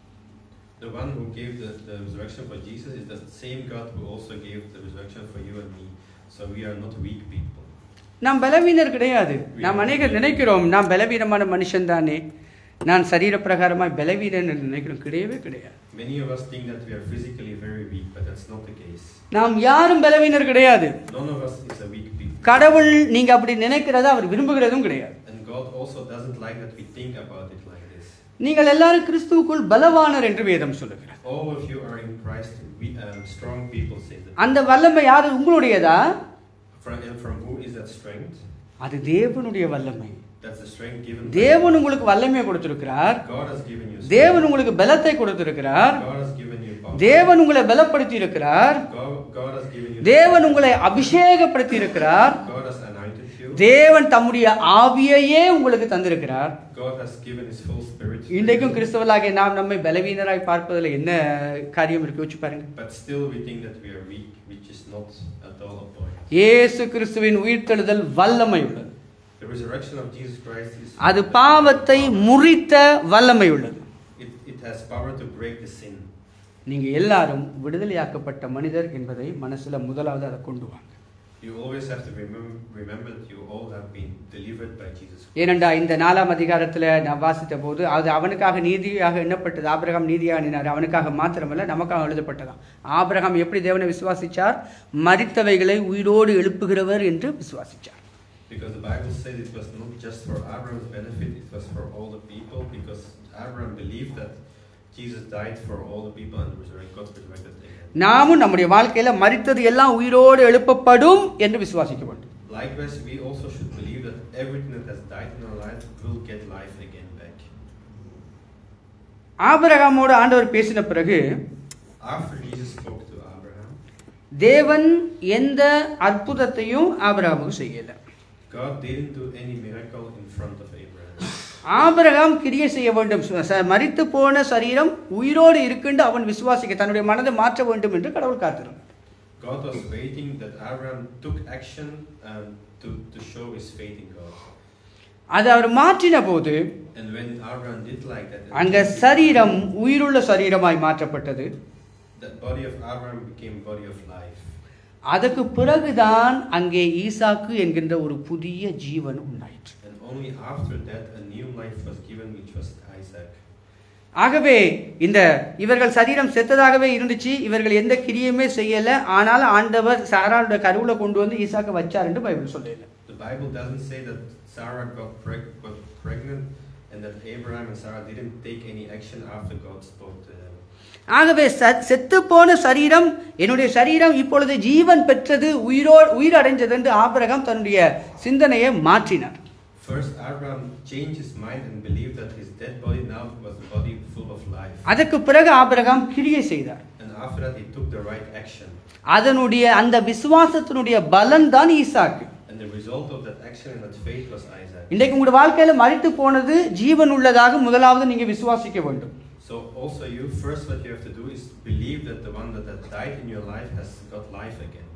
The one who gave the, the resurrection for Jesus is the same God who also gave the resurrection for you and me. So we are not weak people. நாம் பலவீனர் கிடையாது நாம் அநேகர் நினைக்கிறோம் நான் பலவீனமான மனுஷன் தானே நான் சரீர பிரகாரமாய் பலவீனன் என்று நினைக்கிறோம் கிடையவே கிடையாது Many of us think that we are physically very weak, but that's not the case. நாம் யாரும் பலவீனர் கிடையாது None of us is a weak people. கடவுள் நீங்க அப்படி நினைக்கிறத அவர் விரும்புகிறதும் கிடையாது And God also doesn't like that we think about it like this. நீங்கள் எல்லாரும் கிறிஸ்துவுக்குள் பலவானர் என்று வேதம் சொல்லுகிறார் All of you are in Christ. We, um, strong people say that. அந்த வல்லமை யாரு உங்களுடையதா From, and from who is that strength? அது தேவனுடைய வல்லமை That's the strength given. by தேவன் உங்களுக்கு வல்லமையை கொடுத்திருக்கிறார் God has given you. தேவன் strength. உங்களுக்கு பலத்தை கொடுத்திருக்கிறார் God has given you power. தேவன் உங்களை பலப்படுத்தி இருக்கிறார் God, God has given you. தேவன் உங்களை அபிஷேகப்படுத்தி இருக்கிறார் God has anointed you. தேவன் தம்முடைய ஆவியையே உங்களுக்கு தந்திருக்கிறார் God has given His full spirit. to இன்றைக்கும் you. கிறிஸ்தவர்களாகிய நாம் நம்மை பலவீனராய் பார்ப்பதில் என்ன காரியம் இருக்கு வச்சு பாருங்க But still, we think that we are weak, which is not at all a point. இயேசு கிறிஸ்துவின் உயிர்த்தெழுதல் வல்லமை உள்ளது The resurrection of Jesus Christ is. அது பாவத்தை முறித்த வல்லமை உள்ளது It, it has power to break the sin. நீங்க எல்லாரும் விடுதலையாக்கப்பட்ட மனிதர் என்பதை மனசுல முதலாவது அதை கொண்டு வாங்க You always have to remember, remember that you all have been delivered by Jesus Christ. ஏனென்றா இந்த நாலாம் அதிகாரத்துல நான் வாசித்த போது அது அவனுக்காக நீதியாக எண்ணப்பட்டது ஆபிரகாம் நீதியாக எண்ணினார் அவனுக்காக மாத்திரமல்ல நமக்காக எழுதப்பட்டதாம் ஆபிரகாம் எப்படி தேவனை விசுவாசிச்சார் மரித்தவைகளை உயிரோடு எழுப்புகிறவர் என்று விசுவாசிச்சார் Because the Bible said it was not just for Abraham's benefit, it was for all the people, because Abraham believed that Jesus died for all the people and resurrected, God resurrected again. நாமும் நம்முடைய வாழ்க்கையில மரித்தது எல்லாம் உயிரோடு எழுப்பப்படும் என்று விசுவாசிக்க வேண்டும் Likewise, we also should believe that everything that has died in our life will get life again back. ஆபிரகாமோடு ஆண்டவர் பேசின பிறகு After Jesus spoke to Abraham, தேவன் எந்த அற்புதத்தையும் ஆபிரகாமுக்கு செய்யல God didn't do any miracle in front of Abraham. ஆபிரகாம் கிரியை செய்ய வேண்டும் ச- மரித்து போன சரீரம் உயிரோடு இருக்குன்னு அவன் விசுவாசிக்க தன்னுடைய மனதை மாற்ற வேண்டும் என்று கடவுள் காத்திருந்தார் God was waiting that Abraham took action um, to, to show his faith in God. அது அவர் மாற்றின போது And when Abraham did like that, அங்க சரீரம் உயிருள்ள சரீரமாய் மாற்றப்பட்டது the body of Abraham became body of life. அதற்கு பிறகுதான் அங்கே ஈசாக்கு என்கின்ற ஒரு புதிய ஜீவன் உண்டாயிற்று And only after that, a new life was given, which was Isaac. ஆகவே இந்த இவர்கள் சரீரம் செத்ததாகவே இருந்துச்சு இவர்கள் எந்த கிரியையுமே செய்யல ஆனால் ஆண்டவர் சாராளுடைய கருவுல கொண்டு வந்து ஈசாக்கு வச்சார் என்று பைபிள் சொல்லல The Bible doesn't say that Sarah got, preg- got pregnant and that Abraham and Sarah didn't take any action after God spoke to them. ஆகவே செத்து போன சரீரம் என்னுடைய சரீரம் இப்பொழுது ஜீவன் பெற்றது உயிரோ உயிரடைஞ்சது என்று ஆபிரகாம் தன்னுடைய சிந்தனையை மாற்றினார் First, Abraham changed his mind and believed that his dead body now was a body full of life. அதற்கு பிறகு ஆபிரகாம் கிரியை செய்தார் And after that, he took the right action. அதனுடைய அந்த விசுவாசத்தினுடைய பலன் தான் ஈசாக்கு And the result of that action and that faith was Isaac. இன்றைக்கு உங்களுடைய வாழ்க்கையில மறித்து போனது ஜீவன் உள்ளதாக முதலாவது நீங்க விசுவாசிக்க வேண்டும் So also you, first what you have to do is believe that the one that, that died in your life has got life again.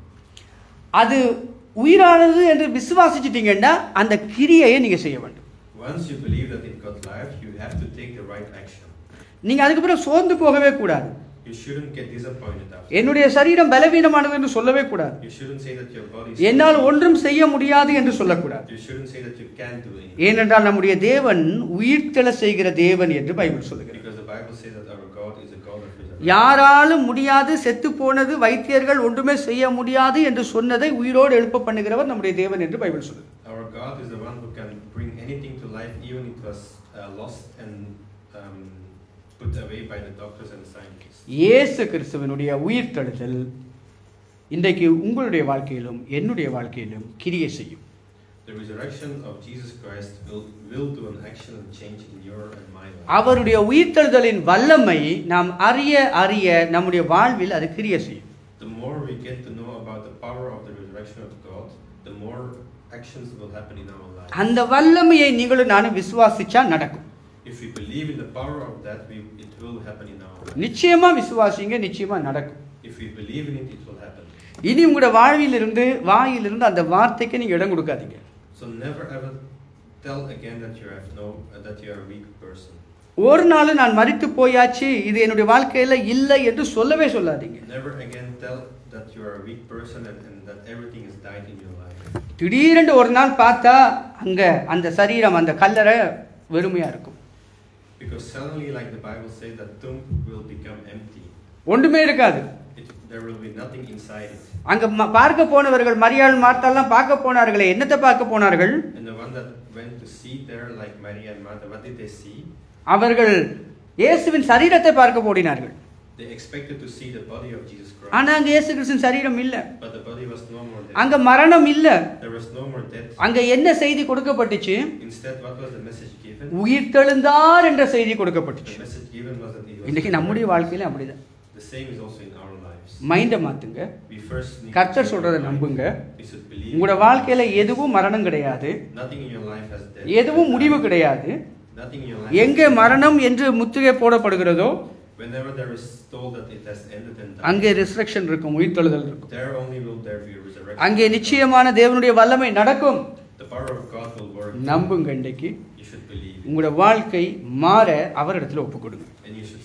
அது உயிரானது என்று விசுவாசிச்சிட்டீங்கன்னா அந்த கிரியையை நீங்க செய்ய வேண்டும் Once you believe that it got life, you have to take the right action. நீங்க அதுக்கு பிறகு சோர்ந்து போகவே கூடாது You shouldn't get disappointed after. என்னுடைய சரீரம் பலவீனமானது என்று சொல்லவே கூடாது You shouldn't say that your body is என்னால் ஒன்றும் செய்ய முடியாது என்று சொல்லக்கூடாது You shouldn't say that you can't do anything. ஏனென்றால் நம்முடைய தேவன் உயிர்த்தெழ செய்கிற தேவன் என்று பைபிள் சொல்லுகிறது Because the Bible says that our God is a God of resurrection. யாராலும் முடியாது செத்து போனது வைத்தியர்கள் ஒன்றுமே செய்ய முடியாது என்று சொன்னதை உயிரோடு எழுப்ப பண்ணுகிறவர் நம்முடைய தேவன் என்று பைபிள் சொல்லுது Our God is the one who can bring anything to life, even it was uh, lost and um, put away by the doctors and scientists. இயேசு கிறிஸ்துவனுடைய உயிர்த்தெழுதல் இன்றைக்கு உங்களுடைய வாழ்க்கையிலும் என்னுடைய வாழ்க்கையிலும் கிரியை செய்யும் The resurrection of Jesus Christ will, will do an action and change in your and my life. அவருடைய உயிர்த்தெழுதலின் வல்லமை நாம் அறிய அறிய நம்முடைய வாழ்வில் அது கிரியை செய்யும் The more we get to know about the power of the resurrection of God, the more actions will happen in our life. அந்த வல்லமையை நீங்களும் நானும் விசுவாசிச்சா நடக்கும் If we believe in the power of that, we, it will happen in our life. நிச்சயமா விசுவாசிங்க நிச்சயமா நடக்கும் If we believe in it, it will happen. இனி உங்களுடைய வாழ்விலிருந்து வாயிலிருந்து அந்த வார்த்தைக்கு நீங்க இடம் கொடுக்காதீங்க So never ever tell again that you have no uh, that you are a weak person. ஒரு நாள் நான் மரித்து போயாச்சு இது என்னுடைய வாழ்க்கையில இல்லை என்று சொல்லவே சொல்லாதீங்க Never again tell that you are a weak person and, and that everything is died in your life. திடீரென்று ஒரு நாள் பார்த்தா அங்க அந்த சரீரம் அந்த கல்லறை வெறுமையா இருக்கும் Because suddenly, like the Bible says, that tomb will become empty. ஒன்றுமே இருக்காது It, there will be nothing inside it. அங்க ம- பார்க்க போனவர்கள் மரியாள் மார்த்தாலாம் பார்க்க போனார்களே என்னத்தை பார்க்க போனார்கள் And the one that went to see there, like Maria and Martha, what did they see? அவர்கள் இயேசுவின் சரீரத்தை பார்க்க போடினார்கள் They expected to see the body of Jesus Christ. ஆனா அங்க இயேசு கிறிஸ்துவின் சரீரம் இல்ல But the body was no more அங்க dead. மரணம் இல்ல There was no more death. அங்க என்ன செய்தி கொடுக்கப்பட்டுச்சு Instead, what was the message given? உயிர்த்தெழுந்தார் என்ற செய்தி The கொடுக்கப்பட்டுச்சு message given was that he was. இன்னைக்கு நம்முடைய வாழ்க்கையில அப்படிதான் The same is also in our lives. மைண்டை மாத்துங்க We first need கர்த்தர் to சொல்றதை change our நம்புங்க mind. We should believe. உங்களோட வாழ்க்கையில எதுவும் மரணம் கிடையாது Nothing in your life has death. எதுவும் முடிவு கிடையாது Nothing in your life. எங்கே மரணம் என்று முற்றுகை போடப்படுகிறதோ Whenever there is told that it has ended and died, அங்கே ரிஸ்ட்ரக்ஷன் இருக்கும் உயிர்த்தெழுதல் இருக்கும் there only will there be a resurrection. அங்கே நிச்சயமான தேவனுடைய வல்லமை நடக்கும் The power of God will work. நம்புங்க இன்றைக்கு You should believe. it. உங்களோட வாழ்க்கை மாற அவரிடத்துல ஒப்பு கொடுங்க And you should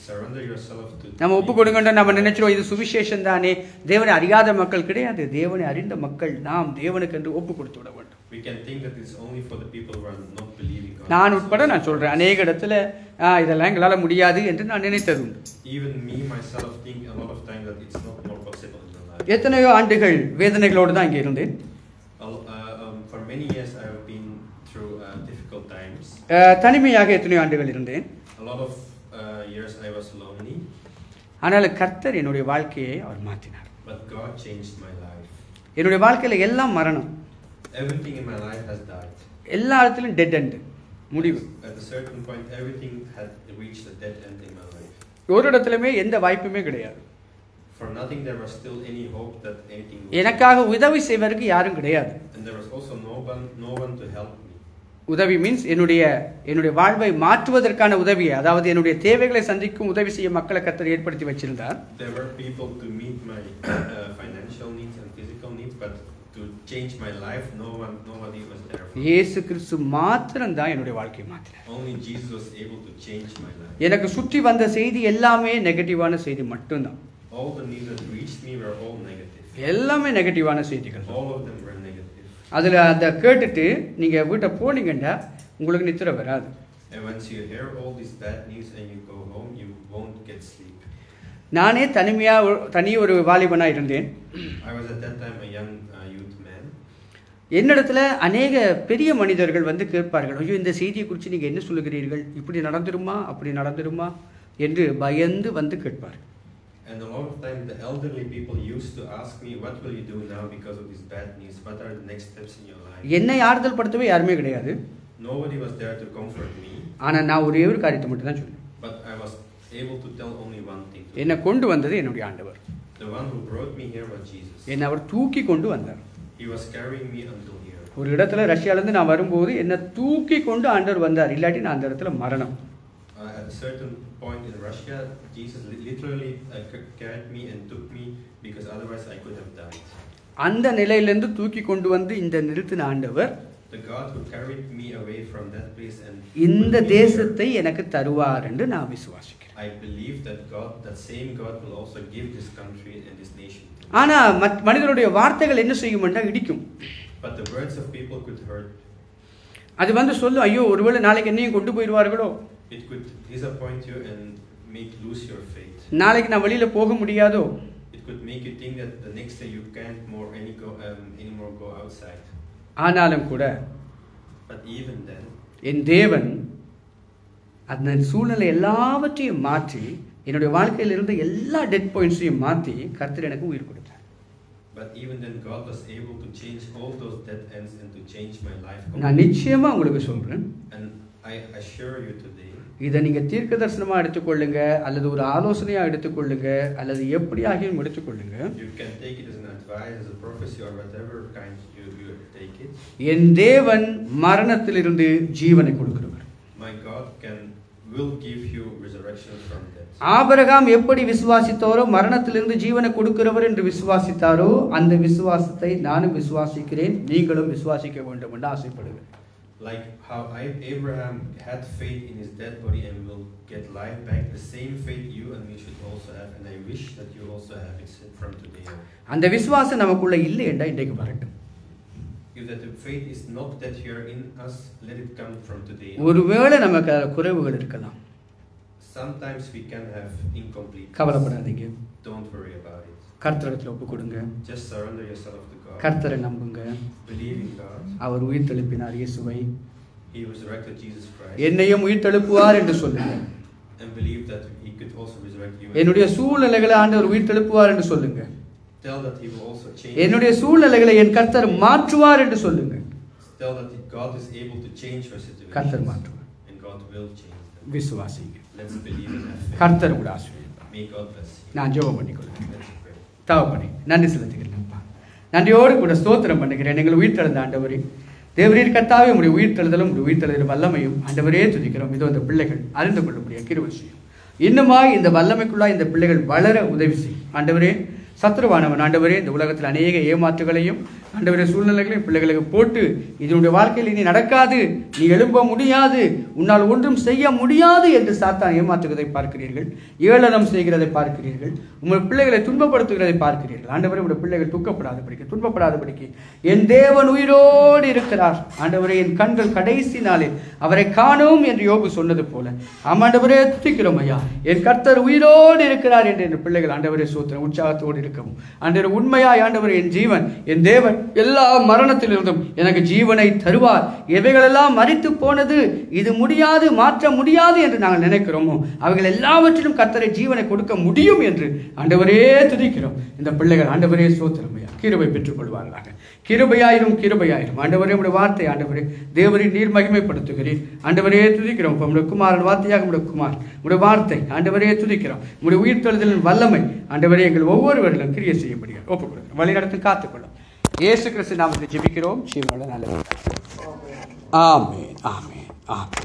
surrender yourself to. நம்ம ஒப்பு கொடுங்கன்ற நம்ம நினைச்சிரோம் இது சுவிசேஷம் தானே தேவனை அறியாத மக்கள் கிடையாது தேவனை அறிந்த மக்கள் நாம் தேவனுக்கு என்று ஒப்பு கொடுத்து விட வேண்டும் We can think that it's only for the people who are not believing God. நான் உட்பட நான் சொல்றேன் அநேக இடத்துல ஆ, இதெல்லாம் எங்களால் முடியாது என்று நான் நினைத்தது உண்டு Even me myself think a lot of times that it's not more possible in my life. எத்தனையோ ஆண்டுகள் வேதனைகளோடு தான் இங்கே இருந்தேன் Al- uh, um, for many years I have been through uh, difficult times. ஆ, தனிமையாக எத்தனையோ ஆண்டுகள் இருந்தேன் A lot of uh, years I was lonely, ஆனால் கர்த்தர் என்னுடைய வாழ்க்கையை அவர் மாற்றினார் but God changed my life. என்னுடைய வாழ்க்கையில் எல்லாம் மரணம் Everything in my life has died. எல்லா இடத்துலையும் டெட் எண்டு முடிவு At a certain point, everything had reached a dead end in my life. ஒரு இடத்துலையுமே எந்த வாய்ப்புமே கிடையாது For nothing, there was still any hope that anything would. எனக்காக உதவி செய்வதற்கு யாரும் கிடையாது And there was also no one, no one to help me. உதவி மீன்ஸ் என்னுடைய என்னுடைய வாழ்வை மாற்றுவதற்கான உதவியை அதாவது என்னுடைய தேவைகளை சந்திக்கும் உதவி செய்ய மக்களை கர்த்தர் ஏற்படுத்தி வச்சிருந்தார் There were people to meet my uh, financial needs and physical needs, but to change my life, no one, nobody was there. For me. இயேசு கிறிஸ்து மாத்திரம் தான் என்னுடைய வாழ்க்கையை மாற்றினார் Only Jesus was able to change my life. எனக்கு சுற்றி வந்த செய்தி எல்லாமே நெகட்டிவான செய்தி மட்டும்தான் All the news that reached me were all negative. எல்லாமே நெகட்டிவான செய்திகள் தான் All of them were negative. அதில் அதை கேட்டுட்டு நீங்கள் வீட்டை போனீங்கன்னா உங்களுக்கு நித்திர வராது And once you hear all this bad news and you go home, you won't get sleep. நானே தனிமையாக தனி ஒரு வாலிபனாக இருந்தேன் I was at that time a young uh, youth man. என்னிடத்துல அநேக பெரிய மனிதர்கள் வந்து கேட்பார்கள் ஐயோ இந்த செய்தியை குறித்து நீங்கள் என்ன சொல்லுகிறீர்கள் இப்படி நடந்துருமா அப்படி நடந்துருமா என்று பயந்து வந்து கேட்பார்கள் And a lot of time, the elderly people used to ask me, What will you do now because of this bad news? What are the next steps in your life? என்னை ஆறுதல் படுத்தவே யாருமே கிடையாது Nobody was there to comfort me, ஆனால் நான் ஒரே ஒரு காரியத்தை மட்டும் தான் சொன்னேன் but I was able to tell only one thing. To என்னை them. கொண்டு வந்தது என்னுடைய ஆண்டவர் The one who brought me here was Jesus. என்னை அவர் தூக்கி கொண்டு வந்தார் He was carrying me until here. ஒரு இடத்துல ரஷ்யாலேருந்து நான் வரும்போது என்னை தூக்கி கொண்டு ஆண்டவர் வந்தார் இல்லாட்டி நான் அந்த இடத்துல மரணம் Uh, at a certain point in Russia, Jesus li- literally uh, c- carried me and took me because otherwise I could have died. அந்த நிலையிலேருந்து தூக்கி கொண்டு வந்து இந்த நிறுத்தின ஆண்டவர் The God who carried me away from that place and இந்த put me here, தேசத்தை எனக்கு தருவார் என்று நான் விசுவாசிக்கிறேன் I believe that God, that same God, will also give this country and this nation. to me. ஆனா மத் மனிதனுடைய வார்த்தைகள் என்ன செய்யும்னா இடிக்கும் But the words of people could hurt. அது வந்து சொல்லும் ஐயோ ஒருவேளை நாளைக்கு என்னையும் கொண்டு போயிடுவார்களோ It could disappoint you and make you lose your faith. நாளைக்கு நான் வெளியில போக முடியாதோ It could make you think that the next day you can't more any go um, anymore go outside. ஆனாலும் கூட But even then, என் தேவன் அந்த சூழ்நிலை எல்லாவற்றையும் மாற்றி என்னுடைய வாழ்க்கையில் இருந்த எல்லா டெட் பாயிண்ட்ஸையும் மாற்றி கர்த்தர் எனக்கு உயிர் கொடுத்தார் but even then, God was able to change all those dead ends and to change my life. நான் completely. நிச்சயமா உங்களுக்கு சொல்றேன் And I assure you today, இதை நீங்க தீர்க்க தரிசனமா எடுத்துக்கொள்ளுங்க அல்லது ஒரு ஆலோசனையா எடுத்துக்கொள்ளுங்க அல்லது எப்படி ஆகியும் எடுத்துக்கொள்ளுங்க you can take it as an advice, as a prophecy, or whatever kind you, you take it. என் தேவன் மரணத்திலிருந்து ஜீவனை கொடுக்கிறவர் My God can will give you resurrection from death. ஆபிரகாம் எப்படி விசுவாசித்தாரோ மரணத்திலிருந்து ஜீவனை கொடுக்கிறவர் என்று விசுவாசித்தாரோ அந்த விசுவாசத்தை நானும் விசுவாசிக்கிறேன் நீங்களும் விசுவாசிக்க வேண்டும் என்று ஆசைப்படுகிறேன் Like how I, Abraham had faith in his dead body and will get life back, the same faith you and me should also have, and I wish that you also have it from today on. அந்த விசுவாசம் நமக்குள்ள இல்லை என்றா இன்றைக்கு வரட்டும் If that the faith is not that here in us, let it come from today. on. ஒருவேளை நமக்கு அதுல குறைவுகள் இருக்கலாம் Sometimes we can have incomplete. கவலைப்படாதீங்க Don't worry about it. கர்த்தரிடத்தில் ஒப்பு கொடுங்க Just surrender yourself to God. கர்த்தரை நம்புங்க Believe in God. அவர் உயிர் தெழுப்பினார் இயேசுவை He resurrected Jesus Christ. என்னையும் உயிர் தெழுப்புவார் என்று சொல்லுங்க And believe that He could also resurrect you. என்னுடைய சூழ்நிலைகளை ஆண்டவர் உயிர் தெழுப்புவார் என்று சொல்லுங்க Tell that He will also change. என்னுடைய சூழ்நிலைகளை என் கர்த்தர் மாற்றுவார் என்று சொல்லுங்க Tell that God is able to change your கர்த்தர் situation. மாற்றுவார் And God will change them. விசுவாசிங்க Let's believe and have faith. கர்த்தர் கூட ஆசிரியப்பார் May God bless you. நான் ஜெபம் பண்ணிக்கொள்கிறேன் Let's pray. தவப்படி நன்றி செலுத்துகிறேன்ப்பா நன்றியோடு கூட ஸ்தோத்திரம் பண்ணுகிறேன் எங்கள் உயிர் தெழுந்த ஆண்டவரே தேவரீர் கர்த்தாவே உடைய உயிர் தெழுதலும் உடைய உயிர் தெழுதல் வல்லமையும் ஆண்டவரே துதிக்கிறோம் இதோ இந்த பிள்ளைகள் அறிந்து கொள்ளக்கூடிய கிருபை செய்யும் இன்னுமாய் இந்த வல்லமைக்குள்ளாய் இந்த பிள்ளைகள் வளர உதவி செய்யும் ஆண்டவரே சத்ருவானவன் ஆண்டவரே இந்த உலகத்தில் அநேக ஏமாற்றுகளையும் ஆண்டவரே சூழ்நிலைகளையும் பிள்ளைகளுக்கு போட்டு இதனுடைய வாழ்க்கையில் இனி நடக்காது நீ எழும்ப முடியாது உன்னால் ஒன்றும் செய்ய முடியாது என்று சாத்தான் ஏமாற்றுகிறதை பார்க்கிறீர்கள் ஏளனம் செய்கிறதை பார்க்கிறீர்கள் உங்கள் பிள்ளைகளை துன்பப்படுத்துகிறதை பார்க்கிறீர்கள் ஆண்டவரே உடைய பிள்ளைகள் துக்கப்படாதபடிக்கு துன்பப்படாதபடிக்கு என் தேவன் உயிரோடு இருக்கிறார் ஆண்டவரே என் கண்கள் கடைசி நாளில் அவரை காணோம் என்று யோபு சொன்னது போல ஆமாண்டவரே துதிக்கிறோம் ஐயா என் கர்த்தர் உயிரோடு இருக்கிறார் என்று என் பிள்ளைகள் ஆண்டவரே சூத்திரம் உற்சாகத்தோடு இருக்கவும் ஆண்டவர் உண்மையாய் ஆண்டவர் என் ஜீவன் என் தேவன் எல்லா மரணத்திலிருந்தும் எனக்கு ஜீவனை தருவார் எவைகளெல்லாம் மறித்து போனது இது முடியாது மாற்ற முடியாது என்று நாங்கள் நினைக்கிறோமோ அவைகள் எல்லாவற்றிலும் கர்த்தரை ஜீவனை கொடுக்க முடியும் என்று ஆண்டவரே துதிக்கிறோம் இந்த பிள்ளைகள் ஆண்டவரே சோத்திரம் ஐயா கிருபை பெற்றுக் கொள்வார்களாக கிருபையாயிரும் கிருபையாயிரும் ஆண்டவரே உடைய வார்த்தை ஆண்டவரே தேவரை நீர் மகிமைப்படுத்துகிறீர் ஆண்டவரே துதிக்கிறோம் இப்போ உடைய குமாரன் வார்த்தையாக உடைய குமார் உடைய வார்த்தை ஆண்டவரே துதிக்கிறோம் உடைய உயிர்த்தெழுதலின் வல்லமை ஆண்டவரே எங்கள் ஒவ்வொருவர்களும் கிரியை செய்யப்படுகிறார் ஒப்புக் கொடுக்கிறோம் வழி நடத்தி காத்துக்கொள்ளும் இயேசு கிறிஸ்து நாமத்தை ஜெபிக்கிறோம் ஜீவனோட நல்லது ஆமென் ஆமென் ஆமென்